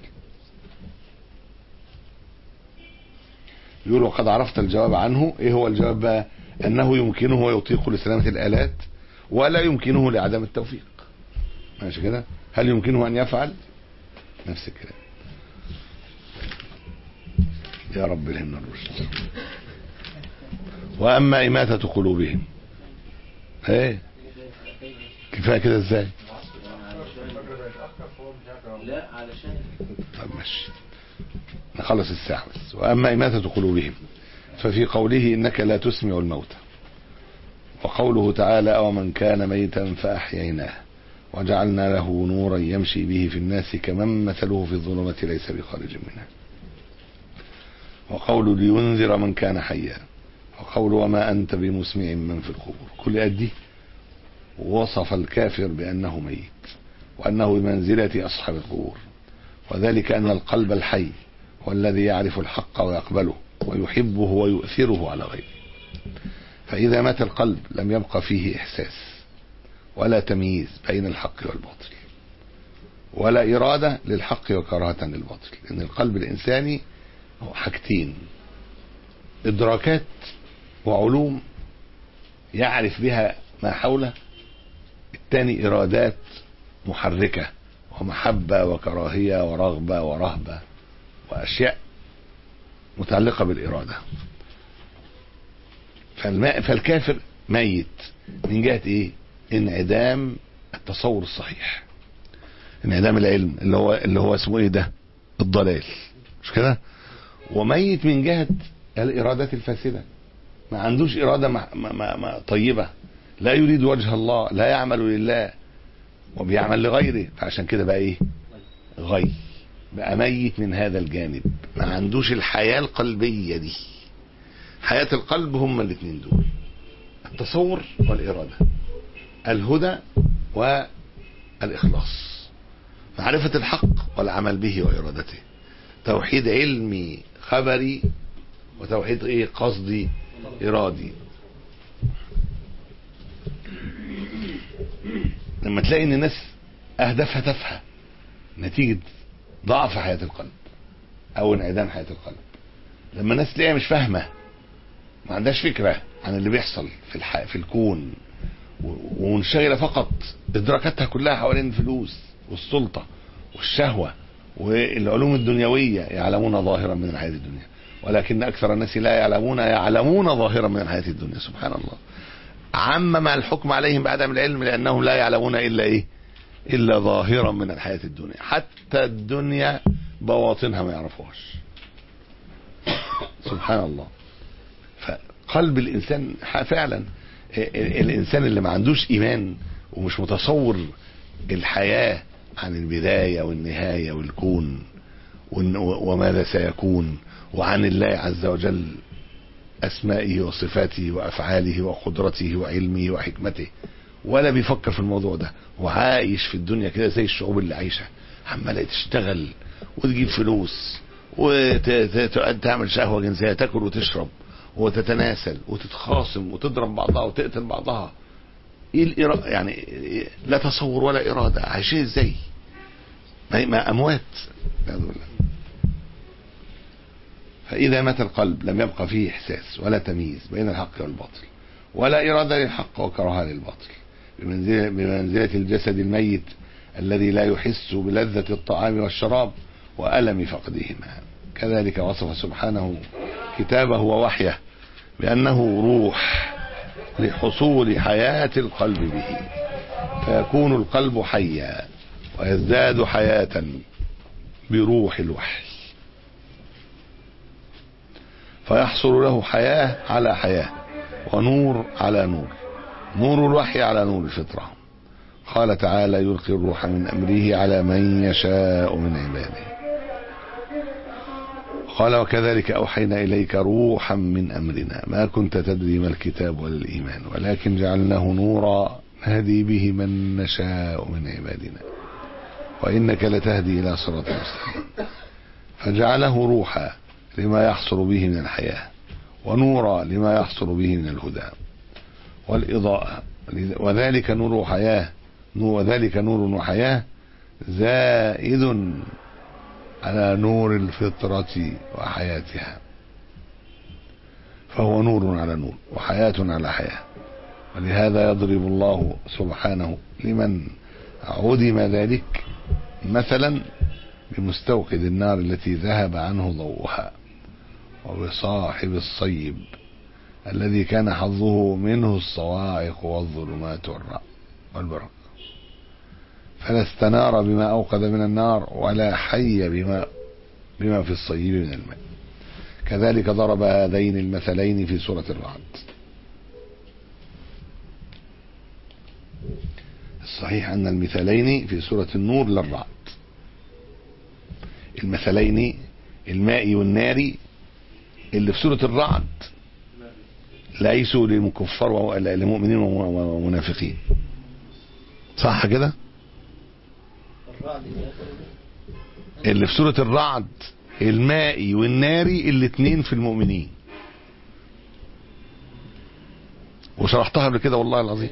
Speaker 2: يقول وقد عرفت الجواب عنه ايه هو الجواب بقى انه يمكنه ويطيق لسلامة الالات ولا يمكنه لعدم التوفيق ماشي كده هل يمكنه ان يفعل نفس الكلام يا رب الهمنا الرشد واما اماتة قلوبهم ايه كفايه كده ازاي
Speaker 8: لا علشان
Speaker 2: طب ماشي نخلص الساعة بس وأما إماتة قلوبهم ففي قوله إنك لا تسمع الموتى وقوله تعالى أو من كان ميتا فأحييناه وجعلنا له نورا يمشي به في الناس كمن مثله في الظلمة ليس بخارج منها وقول لينذر من كان حيا وقول وما أنت بمسمع من في القبور كل أدي وصف الكافر بأنه ميت وأنه بمنزلة أصحاب القبور وذلك أن القلب الحي هو الذي يعرف الحق ويقبله ويحبه ويؤثره على غيره فإذا مات القلب لم يبقى فيه إحساس ولا تمييز بين الحق والباطل ولا إرادة للحق وكراهة للباطل لأن القلب الإنساني هو حاجتين إدراكات وعلوم يعرف بها ما حوله الثاني إرادات محركة ومحبة وكراهية ورغبة ورهبة وأشياء متعلقة بالإرادة فالماء فالكافر ميت من جهة إيه؟ انعدام التصور الصحيح انعدام العلم اللي هو اللي هو اسمه إيه ده؟ الضلال مش كده؟ وميت من جهة الإرادات الفاسدة ما عندوش إرادة ما ما ما طيبة لا يريد وجه الله لا يعمل لله وبيعمل لغيره فعشان كده بقى ايه غي بقى ميت من هذا الجانب ما عندوش الحياة القلبية دي حياة القلب هم الاثنين دول التصور والإرادة الهدى والإخلاص معرفة الحق والعمل به وإرادته توحيد علمي خبري وتوحيد ايه قصدي إرادي لما تلاقي ان الناس اهدافها تافهه نتيجه ضعف حياه القلب او انعدام حياه القلب لما الناس تلاقيها مش فاهمه ما عندهاش فكره عن اللي بيحصل في الح... في الكون و... ومنشغله فقط ادراكاتها كلها حوالين الفلوس والسلطه والشهوه والعلوم الدنيويه يعلمون ظاهرا من الحياه الدنيا ولكن اكثر الناس لا يعلمون يعلمون ظاهرا من الحياه الدنيا سبحان الله عمم الحكم عليهم بعدم العلم لانهم لا يعلمون الا ايه الا ظاهرا من الحياه الدنيا حتى الدنيا بواطنها ما يعرفوهاش سبحان الله فقلب الانسان فعلا الانسان اللي ما عندوش ايمان ومش متصور الحياه عن البدايه والنهايه والكون وماذا سيكون وعن الله عز وجل أسمائه وصفاته وأفعاله وقدرته وعلمه وحكمته ولا بيفكر في الموضوع ده وعايش في الدنيا كده زي الشعوب اللي عايشة عمالة تشتغل وتجيب فلوس وتعمل شهوة جنسية تاكل وتشرب وتتناسل وتتخاصم وتضرب بعضها وتقتل بعضها ايه الإرادة يعني لا تصور ولا إرادة عايشين ازاي ما ما أموات والعياذ بالله. فإذا مات القلب لم يبقى فيه إحساس ولا تمييز بين الحق والباطل ولا إرادة للحق وكراهة للباطل بمنزلة, بمنزلة الجسد الميت الذي لا يحس بلذة الطعام والشراب وألم فقدهما كذلك وصف سبحانه كتابه ووحيه بأنه روح لحصول حياة القلب به فيكون القلب حيا ويزداد حياة بروح الوحي فيحصل له حياة على حياة ونور على نور نور الوحي على نور الفطرة قال تعالى يلقي الروح من أمره على من يشاء من عباده قال وكذلك أوحينا إليك روحا من أمرنا ما كنت تدري ما الكتاب ولا الإيمان ولكن جعلناه نورا نهدي به من نشاء من عبادنا وإنك لتهدي إلى صراط مستقيم فجعله روحا لما يحصل به من الحياة ونورا لما يحصل به من الهدى والإضاءة وذلك نور حياة وذلك نور وحياة زائد على نور الفطرة وحياتها فهو نور على نور وحياة على حياة ولهذا يضرب الله سبحانه لمن عدم ذلك مثلا بمستوقد النار التي ذهب عنه ضوءها وبصاحب الصيب الذي كان حظه منه الصواعق والظلمات والرعد والبرق فلا استنار بما أوقد من النار ولا حي بما بما في الصيب من الماء كذلك ضرب هذين المثلين في سورة الرعد الصحيح أن المثلين في سورة النور للرعد المثلين الماء والنار اللي في سورة الرعد ليسوا للكفار لمؤمنين ومنافقين صح كده
Speaker 4: الرعد
Speaker 2: اللي في سورة الرعد المائي والناري الاثنين في المؤمنين وشرحتها قبل كده والله العظيم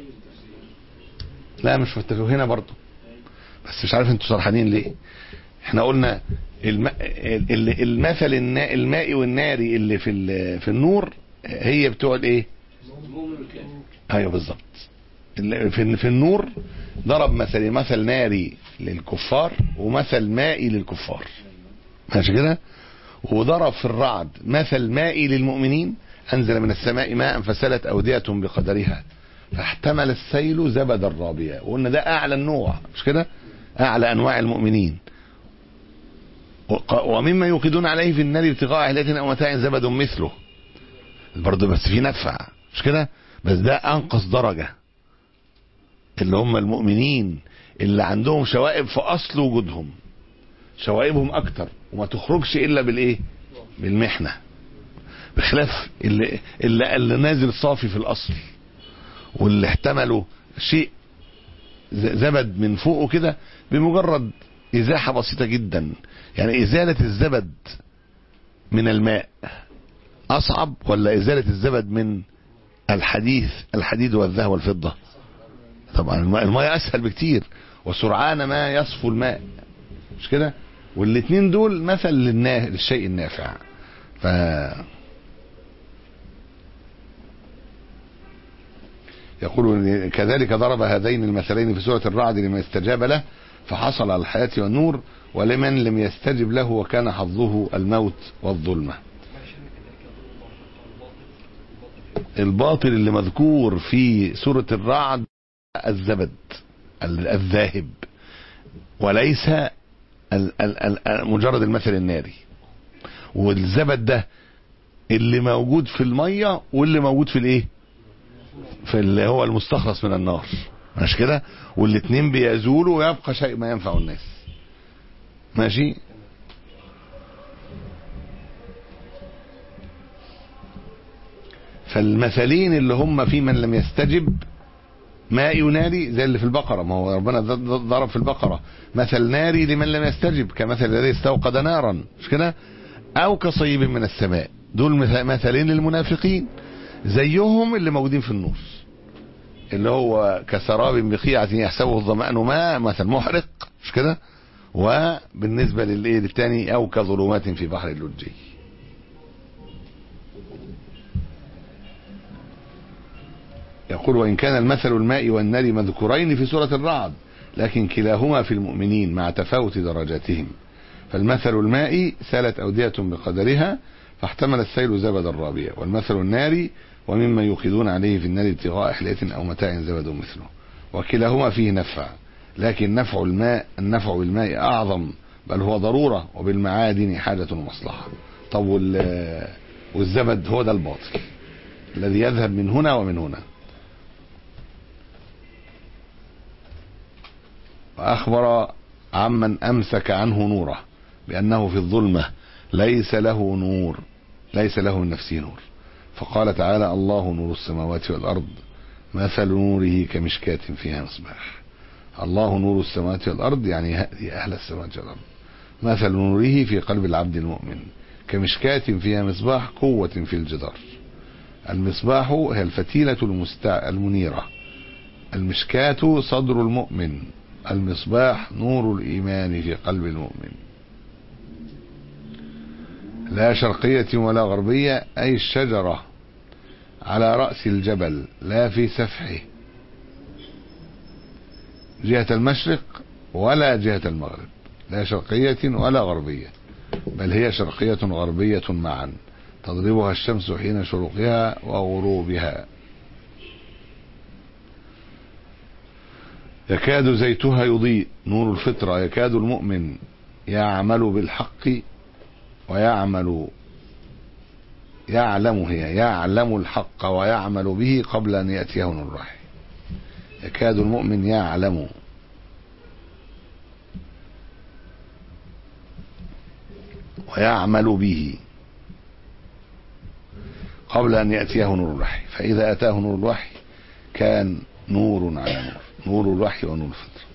Speaker 2: لا مش متفق هنا برضه بس مش عارف انتوا سرحانين ليه احنا قلنا الم... ال- المثل النا... المائي والناري اللي في ال... في النور هي بتوع الايه
Speaker 8: المؤمن والكافر
Speaker 2: ايوه بالظبط ال- في في النور ضرب مثل مثل ناري للكفار ومثل مائي للكفار ماشي كده وضرب في الرعد مثل مائي للمؤمنين انزل من السماء ماء فسلت اوديه بقدرها فاحتمل السيل زبد الرابية وقلنا ده اعلى النوع مش كده اعلى انواع المؤمنين وق- ومما يوقدون عليه في النار ابتغاء اهلية او متاع زبد مثله برضه بس في نفع مش كده بس ده انقص درجة اللي هم المؤمنين اللي عندهم شوائب في اصل وجودهم شوائبهم اكتر وما تخرجش الا بالايه بالمحنة بخلاف اللي, اللي, اللي نازل صافي في الاصل واللي احتملوا شيء ز- زبد من فوقه كده بمجرد ازاحة بسيطة جدا يعني ازالة الزبد من الماء اصعب ولا ازالة الزبد من الحديث الحديد والذهب والفضة طبعا الماء الماء اسهل بكتير وسرعان ما يصفو الماء مش كده والاثنين دول مثل للنا... للشيء النافع ف يقول كذلك ضرب هذين المثلين في سورة الرعد لمن استجاب له فحصل على الحياة والنور ولمن لم يستجب له وكان حظه الموت والظلمة الباطل اللي مذكور في سورة الرعد الزبد ال- الذاهب وليس ال- ال- ال- مجرد المثل الناري والزبد ده اللي موجود في المية واللي موجود في الايه في اللي هو المستخلص من النار مش كده والاتنين بيزولوا ويبقى شيء ما ينفع الناس ماشي فالمثلين اللي هم في من لم يستجب ماء ناري زي اللي في البقرة ما هو ربنا ض- ض- ضرب في البقرة مثل ناري لمن لم يستجب كمثل الذي استوقد نارا مش كده او كصيب من السماء دول مث- مثلين للمنافقين زيهم اللي موجودين في النص اللي هو كسراب بقيعة يحسبه الظمأن ماء مثل محرق مش كده وبالنسبة للايه للتاني او كظلمات في بحر اللجي يقول وإن كان المثل الماء والنار مذكورين في سورة الرعد لكن كلاهما في المؤمنين مع تفاوت درجاتهم فالمثل الماء سالت أودية بقدرها فاحتمل السيل زبد الرابية والمثل النار ومما يوقدون عليه في النار ابتغاء حلية أو متاع زبد مثله وكلاهما فيه نفع لكن نفع الماء النفع بالماء أعظم بل هو ضرورة وبالمعادن حاجة ومصلحة طب وال- والزبد هو ده الباطل الذي يذهب من هنا ومن هنا وأخبر عمن أمسك عنه نوره بأنه في الظلمة ليس له نور ليس له من نفسه نور فقال تعالى الله نور السماوات والأرض مثل نوره كمشكاة فيها مصباح الله نور السماوات والأرض يعني يهدي أهل السماوات والأرض مثل نوره في قلب العبد المؤمن كمشكاة فيها مصباح قوة في الجدار المصباح هي الفتيلة المستع... المنيرة المشكاة صدر المؤمن المصباح نور الإيمان في قلب المؤمن لا شرقية ولا غربية أي الشجرة على رأس الجبل لا في سفحه جهة المشرق ولا جهة المغرب لا شرقية ولا غربية بل هي شرقية غربية معا تضربها الشمس حين شروقها وغروبها يكاد زيتها يضيء نور الفطرة يكاد المؤمن يعمل بالحق ويعمل يعلم هي يعلم الحق ويعمل به قبل أن يأتيه نور الوحي يكاد المؤمن يعلم ويعمل به قبل أن يأتيه نور الوحي فإذا أتاه نور الوحي كان نور على نور نور الوحي ونور الفطرة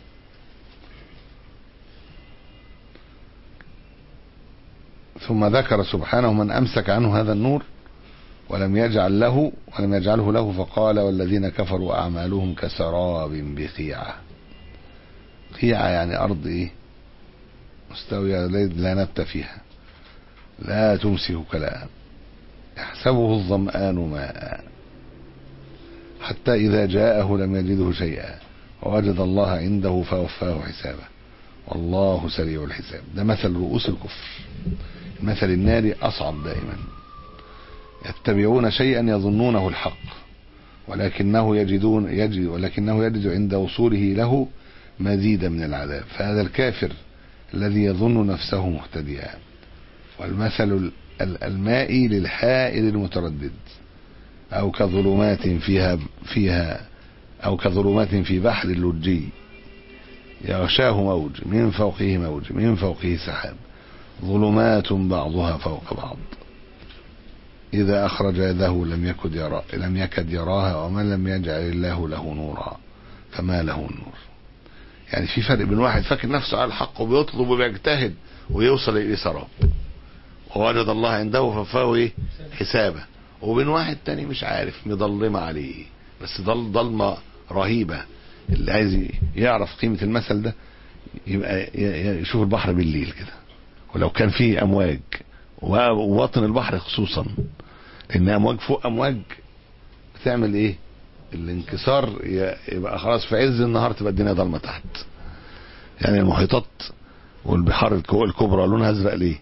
Speaker 2: ثم ذكر سبحانه من أمسك عنه هذا النور ولم يجعل له ولم يجعله له فقال والذين كفروا أعمالهم كسراب بقيعة قيعة يعني أرض إيه مستوية لا نبت فيها لا تمسك كلام يحسبه الظمآن ماء حتى إذا جاءه لم يجده شيئا ووجد الله عنده فوفاه حسابه والله سريع الحساب ده مثل رؤوس الكفر مثل النار أصعب دائما يتبعون شيئا يظنونه الحق ولكنه يجدون يجد ولكنه يجد عند وصوله له مزيدا من العذاب فهذا الكافر الذي يظن نفسه مهتديا والمثل المائي للحائر المتردد أو كظلمات فيها فيها أو كظلمات في بحر اللجي يغشاه موج من فوقه موج من فوقه سحاب ظلمات بعضها فوق بعض إذا أخرج يده لم يكد يرى لم يكد يراها ومن لم يجعل الله له نورا فما له النور يعني في فرق بين واحد فاكر نفسه على الحق وبيطلب وبيجتهد ويوصل إلى سراب ووجد الله عنده ففاه ايه حسابه وبين واحد تاني مش عارف مضلمة عليه بس ضل ضلمة رهيبة اللي عايز يعرف قيمة المثل ده يبقى يشوف البحر بالليل كده ولو كان فيه امواج ووطن البحر خصوصا لان امواج فوق امواج بتعمل ايه الانكسار يبقى خلاص في عز النهار تبقى الدنيا ضلمه تحت يعني المحيطات والبحار الكبرى لونها ازرق ليه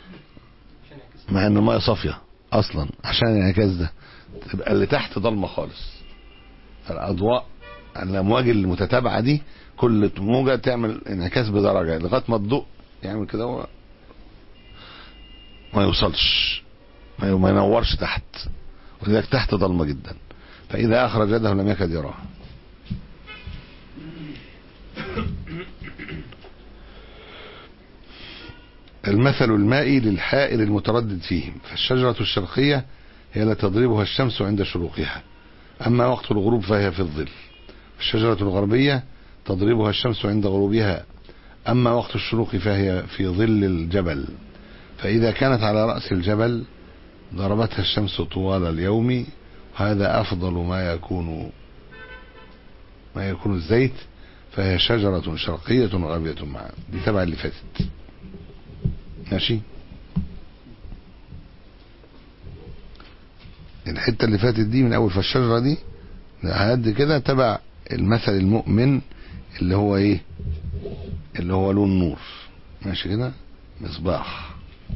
Speaker 2: مع ان الميه صافيه اصلا عشان الانعكاس ده تبقى اللي تحت ضلمه خالص فالاضواء الامواج المتتابعه دي كل موجه تعمل انعكاس بدرجه لغايه ما الضوء يعمل كده و... ما يوصلش ما ينورش تحت ولذلك تحت ضلمه جدا فاذا اخرج يده لم يكد يراها المثل المائي للحائر المتردد فيهم فالشجرة الشرقية هي التي تضربها الشمس عند شروقها أما وقت الغروب فهي في الظل الشجرة الغربية تضربها الشمس عند غروبها أما وقت الشروق فهي في ظل الجبل فإذا كانت على رأس الجبل ضربتها الشمس طوال اليوم هذا أفضل ما يكون ما يكون الزيت فهي شجرة شرقية غربية معا دي تبع اللي فاتت ماشي الحتة اللي فاتت دي من أول فالشجرة دي هد كده تبع المثل المؤمن اللي هو ايه اللي هو له النور ماشي كده مصباح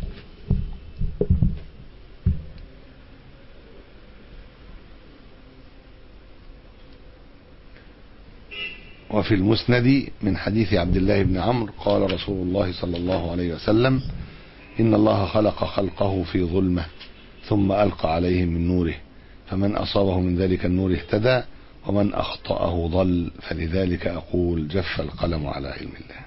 Speaker 2: وفي المسند من حديث عبد الله بن عمرو قال رسول الله صلى الله عليه وسلم إن الله خلق خلقه في ظلمة ثم ألقى عليهم من نوره فمن أصابه من ذلك النور اهتدى ومن أخطأه ضل فلذلك أقول جف القلم على علم الله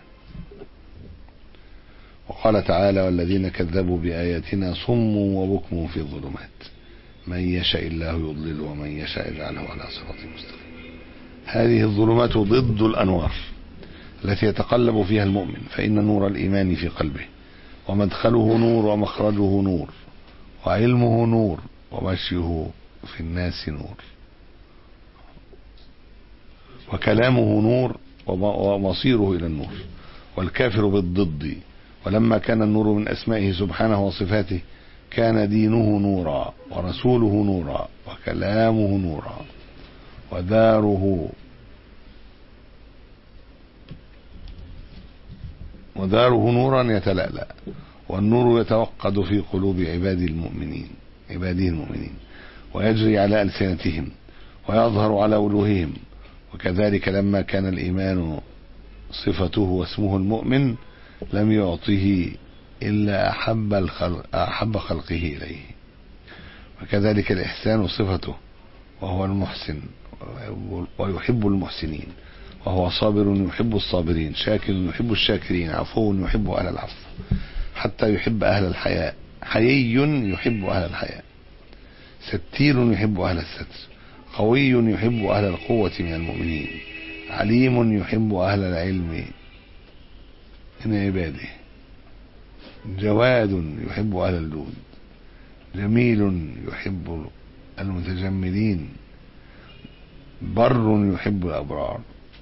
Speaker 2: وقال تعالى والذين كذبوا بآياتنا صم وبكم في الظلمات من يشاء الله يضلل ومن يشاء يجعله على صراط مستقيم هذه الظلمات ضد الأنوار التي يتقلب فيها المؤمن فإن نور الإيمان في قلبه ومدخله نور ومخرجه نور وعلمه نور ومشيه في الناس نور وكلامه نور ومصيره إلى النور والكافر بالضد ولما كان النور من أسمائه سبحانه وصفاته كان دينه نورا ورسوله نورا وكلامه نورا وداره وداره نورا يتلألأ والنور يتوقد في قلوب عباد المؤمنين عباده المؤمنين ويجري على ألسنتهم ويظهر على وجوههم وكذلك لما كان الإيمان صفته واسمه المؤمن لم يعطه إلا أحب, الخلق أحب خلقه إليه وكذلك الإحسان صفته وهو المحسن ويحب المحسنين وهو صابر يحب الصابرين شاكر يحب الشاكرين عفو يحب أهل العفو حتى يحب أهل الحياء حيي يحب أهل الحياء ستير يحب أهل الستر قوي يحب أهل القوة من المؤمنين عليم يحب أهل العلم من عباده جواد يحب أهل الجود جميل يحب المتجملين بر يحب الأبرار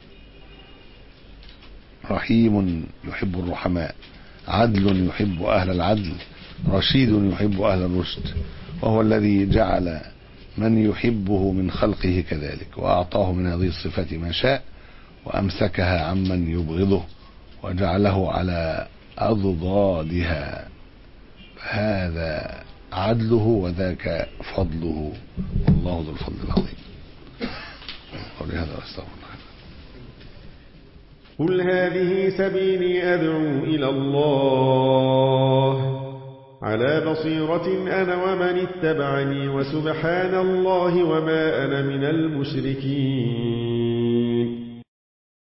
Speaker 2: رحيم يحب الرحماء عدل يحب أهل العدل رشيد يحب أهل الرشد وهو الذي جعل من يحبه من خلقه كذلك وأعطاه من هذه الصفات ما شاء وأمسكها عمن يبغضه وجعله على أضدادها هذا عدله وذاك فضله والله ذو الفضل العظيم قولي هذا واستغفر الله
Speaker 10: قل هذه سبيلي أدعو إلى الله على بصيرة أنا ومن اتبعني وسبحان الله وما أنا من المشركين